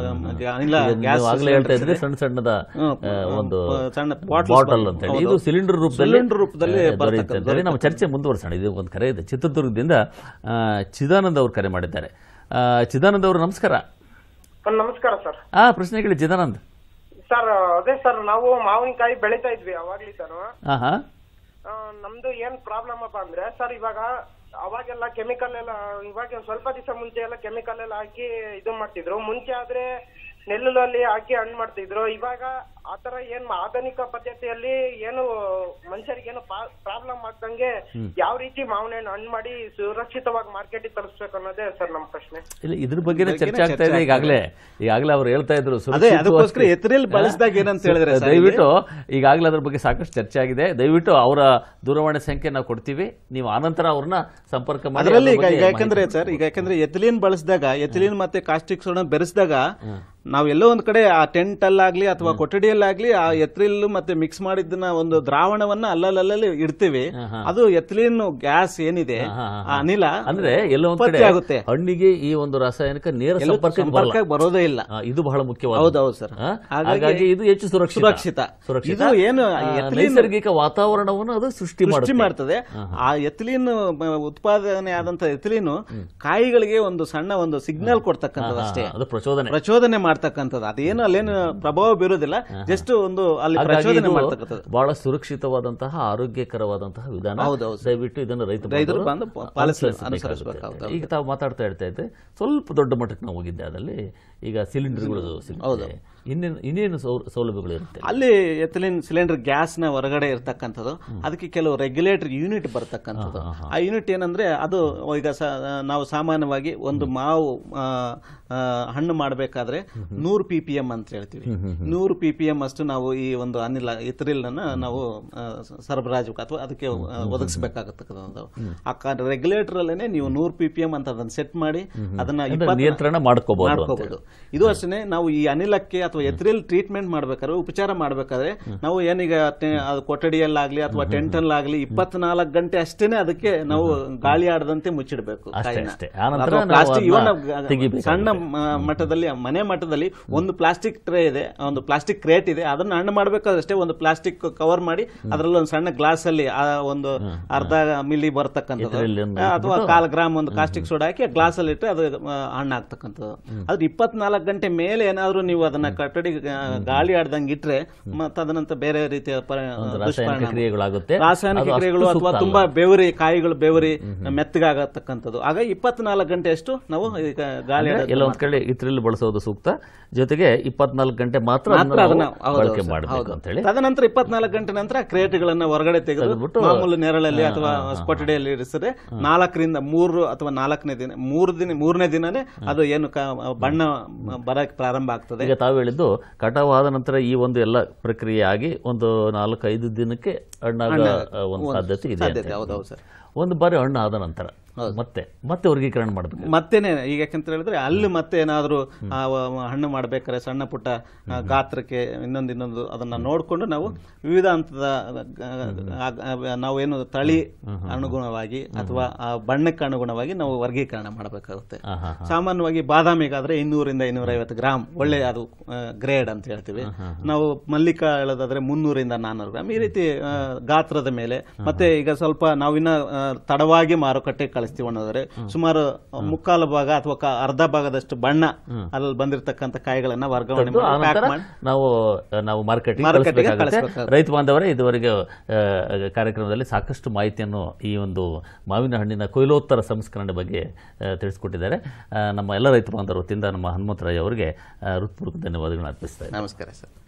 ಆ, ಅನಿಲ ಈಗ ಗ್ಯಾಸ್ ನೀವು ಆಗ್ಲೇ ಹೇಳ್ತಾ ಇದ್ರೆ ಸಣ್ಣ ಸಣ್ಣದ ಹ್ಮ್, ಆ, ಒಂದು ಸಣ್ಣ bottles ಬಾಟಲ್ ಬರ್ತವೆ. ಅಂತ ಹೇಳಿ ಹೌದು. ಇದು ಸಿಲಿಂಡರ್ ರೂಪದಲ್ಲಿ ಸಿಲಿಂಡರ್ ರೂಪದಲ್ಲಿ ಆ, ದೊರೆಯುತ್ತೆ ಬರ್ತಕ್ಕಂಥದ್ದು. ಅಂತ ಹೇಳಿ ನಮ್ಮ ಚರ್ಚೆ ಮುಂದುವರ್ಸೋಣ ಇದು ಒಂದು ಕರೆ ಇದೆ ಚಿತ್ರದುರ್ಗದಿಂದ ಆ, ಚಿದಾನಂದ್ ಅವರು ಕರೆ ಮಾಡಿದ್ದಾರೆ ಆ, ಚಿದಾನಂದ್ ಅವರು ನಮಸ್ಕಾರ ಸರ್ ನಮಸ್ಕಾರ ಸರ್ ಆ ಪ್ರಶ್ನೆಗಳು ಚಿದಾನಂದ್ ಸರ್ ಅದೇ ಸರ್ ನಾವು ಮಾವಿನಕಾಯಿ ಬೆಳಿತಾ ಇದ್ವಿ ಅವಾಗ್ಲಿ ಸರ್ ಹಾ ಹಾ ಆ, ನಮ್ದು ಏನ್ ಪ್ರಾಬ್ಲಮ್ ಅಪ್ಪ ಅಂದ್ರೆ ಸರ್ ಇವಾಗ ಅವಾಗೆಲ್ಲ ಕೆಮಿಕಲ್ ಎಲ್ಲ ಇವಾಗ ಒಂದ್ ಸ್ವಲ್ಪ ದಿವಸ ಮುಂಚೆ ಎಲ್ಲ ಕೆಮಿಕಲ್ ಎಲ್ಲ ಹಾಕಿ ಇದು ಮಾಡ್ತಿದ್ರು ಮುಂಚೆ ಆದ್ರೆ ನೆಲ್ಲಲ್ಲಿ ಹಾಕಿ ಹಣ್ಣು ಮಾಡ್ತಿದ್ರು ಇವಾಗ ಆತರ ಏನ್ ಆಧುನಿಕ ಪದ್ಧತಿಯಲ್ಲಿ ಏನು ಮನುಷ್ಯರಿಗೆ ಏನು ಪ್ರಾಬ್ಲಮ್ ಆಗ್ದಂಗೆ ಯಾವ ರೀತಿ ಮಾವಿನ ಹಣ್ಣು ಹಣ್ಣು ಮಾಡಿ ಸುರಕ್ಷಿತವಾಗಿ ಮಾರ್ಕೆಟಿಗೆ ತಲುಪಿಸ್ಬೇಕು ಅನ್ನೋದೇ ಸರ್ ನಮ್ಮ ಪ್ರಶ್ನೆ ಇಲ್ಲ ಇದ್ರ ಬಗ್ಗೆನೇ ಚರ್ಚೆ ಆಗ್ತಾ ಇದೆ ಈಗಾಗಲೇ ಈಗಾಗಲೇ ಅವ್ರು ಹೇಳ್ತಾ ಇದ್ರು ಅದೇ ಸುರಕ್ಷಿತವಾಗಿ- ಅದಕ್ಕೋಸ್ಕರ ಎಥಿಲಿನ್ ಬಳಸಿದಾಗ ಏನಂತ ಹೇಳಿದ್ರೆ ಸರ್ ಇಲ್ಲಿ- ದಯವಿಟ್ಟು ಈಗಾಗಲೇ ಅದ್ರ ಬಗ್ಗೆ ಸಾಕಷ್ಟು ಚರ್ಚೆ ಆಗಿದೆ ದಯವಿಟ್ಟು ಅವರ ದೂರವಾಣಿ ಸಂಖ್ಯೆ ನಾವು ಕೊಡ್ತೀವಿ ನೀವು ಆನಂತರ ಅವ್ರನ್ನ ಸಂಪರ್ಕ ಮಾಡಿ ಅದರಲ್ಲಿ ಅದ್ರ ಈಗ ಬಗ್ಗೆ ಈಗ ಯಾಕಂದ್ರೆ ಸರ್ ಈಗ ಯಾಕಂದ್ರೆ ಎಥಿಲಿನ್ ಬಳಸಿದಾಗ ಎಥಿಲಿನ್ ಮತ್ತೆ ಕಾಸ್ಟಿಕ್ ಸೋಡಾ ಬೆರೆಸಿದಾಗ ನಾವು ಎಲ್ಲೋ ಒಂದ್ ಕಡೆ ಆ ಟೆಂಟ್ ಅಲ್ಲಾಗ್ಲಿ ಅಥವಾ ಕೊಠಡಿಯಲ್ಲಾಗ್ಲಿ ಆ ಎಥಿಲಿನ್ ಮತ್ತೆ ಮಿಕ್ಸ್ ಮಾಡಿದ್ದನ್ನ ಒಂದು ದ್ರಾವಣವನ್ನ ಅಲ್ಲಲ್ಲಲ್ಲಿ ಇಡ್ತೀವಿ ಅದು ಎಥಿಲಿನ್ ಗ್ಯಾಸ್ ಏನಿದೆ ಹಾ, ಹಾ, ಆ ಅನಿಲ ಅಂದ್ರೆ ಎಲ್ಲೋ ಒಂದ್ ಉತ್ಪತ್ತಿ ಕಡೆ ಆಗುತ್ತೆ ಹಣ್ಣಿಗೆ ಈ ಒಂದು ರಾಸಾಯನಿಕ ನೇರ ಎಲ್ಲೂ ಸಂಪರ್ಕ ಸಂಪರ್ಕ ಬರೋದೇ ಇಲ್ಲ ಇದು ಬಹಳ ಮುಖ್ಯವಾದ ಹೌದೌದು ಸರ್ ಹಾಗಾಗಿ ಇದು ಹೆಚ್ಚು ಸುರಕ್ಷಿತ ಸುರಕ್ಷಿತ. ಸುರಕ್ಷಿತ ಇದು ಏನು ಆ, ಎಥಿಲಿನ್- ನೈಸರ್ಗಿಕ ವಾತಾವರಣವನ್ನು ಅದು ಸೃಷ್ಟಿ ಸೃಷ್ಟಿ ಮಾಡುತ್ತೆ ಮಾಡ್ತದೆ ಆ ಎಥಿಲಿನ್ ಮ- ಉತ್ಪಾದನೆ ಆದಂತ ಎಥಿಲಿನ್ ಕಾಯಿಗಳಿಗೆ ಒಂದು ಸಣ್ಣ ಒಂದು ಸಿಗ್ನಲ್ ಕೊಡ್ತಕ್ಕಂಥದ್ದು ಅಷ್ಟೇ ಅದು ಪ್ರಚೋದನೆ ಪ್ರಚೋದನೆ ಮಾಡ್ತಕ್ಕಂಥದ್ದು ಅದೇನು ಅಲ್ಲೇನು ಪ್ರಭಾವ ಬೀರೋದಿಲ್ಲ ಜಸ್ಟ್ ಒಂದು ಅಲ್ಲಿ ಹಾಗಾಗಿ ಪ್ರಚೋದನೆ ಇದು ಮಾಡ್ತಕ್ಕಂಥದ್ದು ಬಹಳ ಸುರಕ್ಷಿತವಾದಂತಹ ಆರೋಗ್ಯಕರವಾದಂತಹ ವಿಧಾನ ಹೌದೌದು ಸರ್. ದಯವಿಟ್ಟು ಇದನ್ನು ರೈತ ರೈತರು ಬಾಂಧವರು ಬಂದು ಪ- ಪಾಲಿಸ- ಅನುಸರಿಸಬೇಕಾಗುತ್ತೆ. ಅನುಸರಿಸಬೇಕಾಗುತ್ತೆ. ಈಗ ತಾವು ಮಾತಾಡ್ತಾ ಇರ್ತಾ ಇದ್ದೆ ಸ್ವಲ್ಪ ದೊಡ್ಡ ಮಟ್ಟಕ್ಕೆ ನಾವು ಹೋಗಿದ್ದೆ ಅದರಲ್ಲಿ ಈಗ ಸಿಲಿಂಡರ್ಗಳು ಸಿಗುತ್ತೆ ಇನ್ನೇನು ಇನ್ನೇನು ಸೌ- ಸೌಲಭ್ಯಗಳು ಇರುತ್ತೆ ಅಲ್ಲಿ ಎಥಿಲಿನ್ ಸಿಲಿಂಡರ್ ಗ್ಯಾಸ್ ನ ಹೊರಗಡೆ ಇರ್ತಕ್ಕಂಥದ್ದು ಅದಕ್ಕೆ ಕೆಲವು ರೆಗ್ಯುಲೇಟರ್ ಯೂನಿಟ್ ಬರ್ತಕ್ಕಂಥದ್ದು ಆ ಯೂನಿಟ್ ಏನಂದ್ರೆ ಅದು ಈಗ ಸ- ನಾವು ಸಾಮಾನ್ಯವಾಗಿ ಒಂದು ಮಾವು ಆ, ಆ, ಹಣ್ಣು ಮಾಡಬೇಕಾದ್ರೆ ನೂರು ಪಿ ಪಿ ಎಂ ಅಂತ ಹೇಳ್ತೀವಿ ನೂರು ಪಿ ಪಿ ಎಂ ಅಷ್ಟು ನಾವು ಈ ಒಂದು ಅನಿಲ ಇತರಿಲ್ ನಾವು ಆ, ಸ- ಸರಬರಾಜು ಅಥವಾ ಅದಕ್ಕೆ ಆ, ಒದಗಿಸಬೇಕಾಗತಕ್ಕಂಥದ್ದು ಆ ರೆಗ್ಯುಲೇಟರ್ ಅಲ್ಲೇನೆ ನೀವು ನೂರು ಪಿ ಪಿ ಎಂ ಅಂತ ಅದನ್ನ ಸೆಟ್ ಮಾಡಿ ಅದನ್ನ ಅಂದ್ರೆ ಇಪ್ಪತ್ತು- ನಿಯಂತ್ರಣ ಮಾಡ್ಕೋಬಹುದು ಅಂತ ಮಾಡ್ಕೋಬಹುದು ಇದು ಅಷ್ಟೇ ನಾವು ಈ ಅನಿಲಕ್ಕೆ ಅಥವಾ ಎಥ್ರಿಲ್ ಟ್ರೀಟ್ಮೆಂಟ್ ಮಾಡ್ಬೇಕಾದ್ರೆ ಉಪಚಾರ ಮಾಡ್ಬೇಕಾದ್ರೆ ನಾವು ಏನೀಗ ಟೆ- ಅದು ಕೊಠಡಿಯಲ್ಲಾಗ್ಲಿ ಅಥವಾ ಟೆಂಟ್ ಅಲ್ಲಾಗ್ಲಿ ಇಪ್ಪತ್ನಾಲ್ಕು ಗಂಟೆ ಅಷ್ಟೇನೆ ಅದಕ್ಕೆ ನಾವು ಗಾಳಿ ಆಡದಂತೆ ಮುಚ್ಚಿಡಬೇಕು ಅಷ್ಟೇ, ಕಾಯಿನ. ಅಷ್ಟೇ. ಆನಂತರ ಅಥವಾ ನಾವು ಪ್ಲಾಸ್ಟಿಕ್ ಅದನ್ನ ಇವನ್ ಗ- ತೆಗಿಬೇಕಾಗುತ್ತೆ. ಸಣ್ಣ ಮ- ಮಟ್ಟದಲ್ಲಿ ಮನೆ ಮಟ್ಟದಲ್ಲಿ ಒಂದು ಪ್ಲಾಸ್ಟಿಕ್ ಟ್ರೇ ಇದೆ ಒಂದು ಪ್ಲಾಸ್ಟಿಕ್ ಕ್ರೇಟ್ ಇದೆ ಅದನ್ನ ಹಣ್ಣು ಮಾಡ್ಬೇಕಾದ್ರೆ ಅಷ್ಟೇ ಒಂದು ಪ್ಲಾಸ್ಟಿಕ್ ಕವರ್ ಮಾಡಿ ಅದರಲ್ಲಿ ಒಂದು ಸಣ್ಣ ಗ್ಲಾಸ್ ಅಲ್ಲಿ ಆ ಒಂದು ಅರ್ಧ ಮಿಲಿ ಬರ್ತಕ್ಕಂಥದ್ದು ಎಥ್ರಿಲ್ ಅನ್ನು ಆ, ಅಥವಾ ಕಾಲ್ ಗ್ರಾಮ್ ಒಂದು ಕಾಸ್ಟಿಕ್ ಸೋಡಾ ಹಾಕಿ ಗ್ಲಾಸ್ ಅಲ್ಲಿ ಇಟ್ಟರೆ ಅದು ಆ, ಹಣ್ಣು ಆಗ್ತಕ್ಕಂಥದ್ದು ಅದ್ರ ಇಪ್ಪತ್ನಾಲ್ಕು ಗಂಟೆ ಮೇಲೆ ಏನಾದ್ರೂ ನೀವು ಅದನ್ನ ಕಟ್ಟಡಿ ಆ, ಗಾಳಿ ಆಡ್ದಂಗೆ ಇಟ್ರೆ ಮತ್ತೆ ಅದನಂತ ಬೇರೆ ರೀತಿಯ ಪರಿ- ಒಂದು ರಾಸಾಯನಿಕ ದುಷ್ಪರಿಣಾಮ. ಕ್ರಿಯೆಗಳಾಗುತ್ತೆ ರಾಸಾಯನಿಕ ಅದು ಅಷ್ಟು ಕ್ರಿಯೆಗಳು ಅಥವಾ ಸೂಕ್ತ ಅಲ್ಲ. ತುಂಬಾ ಬೆವರಿ ಕಾಯಿಗಳು ಬೆವರಿ ಮೆತ್ತಗಾಗತಕ್ಕಂಥದ್ದು ಆಗ ಇಪ್ಪತ್ನಾಲ್ಕು ಗಂಟೆ ಅಷ್ಟು ನಾವು ಈಗ ಗಾಳಿ ಅಂದ್ರೆ ಆಡೋದು ಎಲ್ಲ ಒಂದ್ ಕಡೆ ಇದ್ರಲ್ಲಿ ಬಳಸೋದು ಸೂಕ್ತ ಜೊತೆಗೆ ಇಪ್ಪತ್ನಾಲ್ಕು ಗಂಟೆ ಮಾತ್ರ ಮಾತ್ರ ಅದನ್ನ ಅದನ್ನ ನಾವು ಹೌದು, ಬಳಕೆ ಹೌದು, ಮಾಡಬೇಕು ಹೌದು. ಅಂತ ಹೇಳಿ ತದನಂತರ ಇಪ್ಪತ್ನಾಲ್ಕು ಗಂಟೆ ನಂತರ ಕ್ರೇಟ್ಗಳನ್ನ ಹೊರಗಡೆ ತೆಗೆದು ತೆಗೆದ್ಬಿಟ್ಟು, ಮಾಮೂಲು ನೆರಳಲ್ಲಿ ಅಥವಾ ಕೊಠಡಿಯಲ್ಲಿ ಇರಿಸಿದ್ರೆ ನಾಲ್ಕರಿಂದ ಮೂರು ಅಥವಾ ನಾಲ್ಕನೇ ದಿನ ಮೂರು ದಿನ ಮೂರನೇ ದಿನನೇ ಅದು ಏನು ಕ- ಬಣ್ಣ ಬರಕ್ ಪ್ರಾರಂಭ ಆಗ್ತದೆ ಈಗ ತಾವು ಹೇಳಿದ್ದು ಕಟಾವು ಆದ ನಂತರ ಈ ಒಂದು ಎಲ್ಲ ಪ್ರಕ್ರಿಯೆ ಆಗಿ ಒಂದು ನಾಲ್ಕು ಐದು ದಿನಕ್ಕೆ ಹಣ್ಣಾಗ ಆ, ಒಂದು ಸಾಧ್ಯತೆ ಇದೆ ಅಂತ ಸಾಧ್ಯತೆ ಹೇಳಿ. ಹೌದೌದು ಸರ್ ಒಂದು ಬಾರಿ ಹಣ್ಣು ಆದ ನಂತರ ಮತ್ತೆ ಮತ್ತೆ ವರ್ಗೀಕರಣ ಮಾಡಬೇಕು ಮತ್ತೇನೆ ಈಗ ಯಾಕಂತ ಹೇಳಿದ್ರೆ ಅಲ್ಲಿ ಮತ್ತೆ ಏನಾದ್ರು ಆ ವ- ಹಣ್ಣು ಮಾಡ್ಬೇಕಾದ್ರೆ ಸಣ್ಣ ಪುಟ್ಟ ಆ, ಗಾತ್ರಕ್ಕೆ ಇನ್ನೊಂದು ಇನ್ನೊಂದು ಅದನ್ನ ನೋಡ್ಕೊಂಡು ನಾವು ವಿವಿಧ ಹಂತದ ಆ, ಆ, ನಾವೇನು ತಳಿ ಅನುಗುಣವಾಗಿ ಅಥವಾ ಆ ಬಣ್ಣಕ್ಕೆ ಅನುಗುಣವಾಗಿ ನಾವು ವರ್ಗೀಕರಣ ಮಾಡಬೇಕಾಗುತ್ತೆ ಸಾಮಾನ್ಯವಾಗಿ ಬಾದಾಮಿಗಾದ್ರೆ ಇನ್ನೂರಿಂದ ಇನ್ನೂರೈವತ್ತು ಗ್ರಾಮ್ ಒಳ್ಳೆ ಅದು ಗ್ರೇಡ್ ಅಂತ ಹೇಳ್ತೀವಿ ನಾವು ಮಲ್ಲಿಕ ಹೇಳೋದಾದ್ರೆ ಮುನ್ನೂರಿಂದ ನಾನ್ನೂರು ಗ್ರಾಮ್ ಈ ರೀತಿ ಆ, ಗಾತ್ರದ ಮೇಲೆ ಮತ್ತೆ ಈಗ ಸ್ವಲ್ಪ ನಾವಿನ್ನ ಆ, ತಡವಾಗಿ ಮಾರುಕಟ್ಟೆ ಕಳಿಸ್ತೀವಿ ಅನ್ನೋದ್ರೆ ಸುಮಾರು ಮುಕ್ಕಾಲು ಭಾಗ ಅಥವಾ ಕ- ಅರ್ಧ ಭಾಗದಷ್ಟು ಬಣ್ಣ ಅಲ್ಲಿ ಬಂದಿರತಕ್ಕಂತ ಕಾಯಿಗಳನ್ನ ವರ್ಗಾವಣೆ ತಂದು ಮಾಡಿ ಆನಂತರ ಪ್ಯಾಕ್ ಮಾಡಿ ನಾವು ನಾವು ಮಾರ್ಕೆಟಿಂಗ್ ಮಾರುಕಟ್ಟೆಗೆ ಕಳಿಸಬೇಕಾಗುತ್ತೆ ಕಳಿಸ್ಬೇಕಾಗುತ್ತೆ. ರೈತ ಬಾಂಧವರೇ ಇದುವರೆಗೆ ಆ, ಕಾರ್ಯಕ್ರಮದಲ್ಲಿ ಸಾಕಷ್ಟು ಮಾಹಿತಿಯನ್ನು ಈ ಒಂದು ಮಾವಿನ ಹಣ್ಣಿನ ಕೊಯ್ಲೋತ್ತರ ಸಂಸ್ಕರಣೆ ಬಗ್ಗೆ ಆ, ತಿಳಿಸ್ಕೊಟ್ಟಿದ್ದಾರೆ ಆ, ನಮ್ಮ ಎಲ್ಲ ರೈತ ಬಾಂಧವರು ವತಿಯಿಂದ ನಮ್ಮ ಹನುಮಂತರಾಯ್ ಅವರಿಗೆ ಆ, ಹೃತ್ಪೂರ್ವಕ ಧನ್ಯವಾದಗಳನ್ನು ಅರ್ಪಿಸ್ತಾ ಇದ್ದೀನಿ. ನಮಸ್ಕಾರ ಸರ್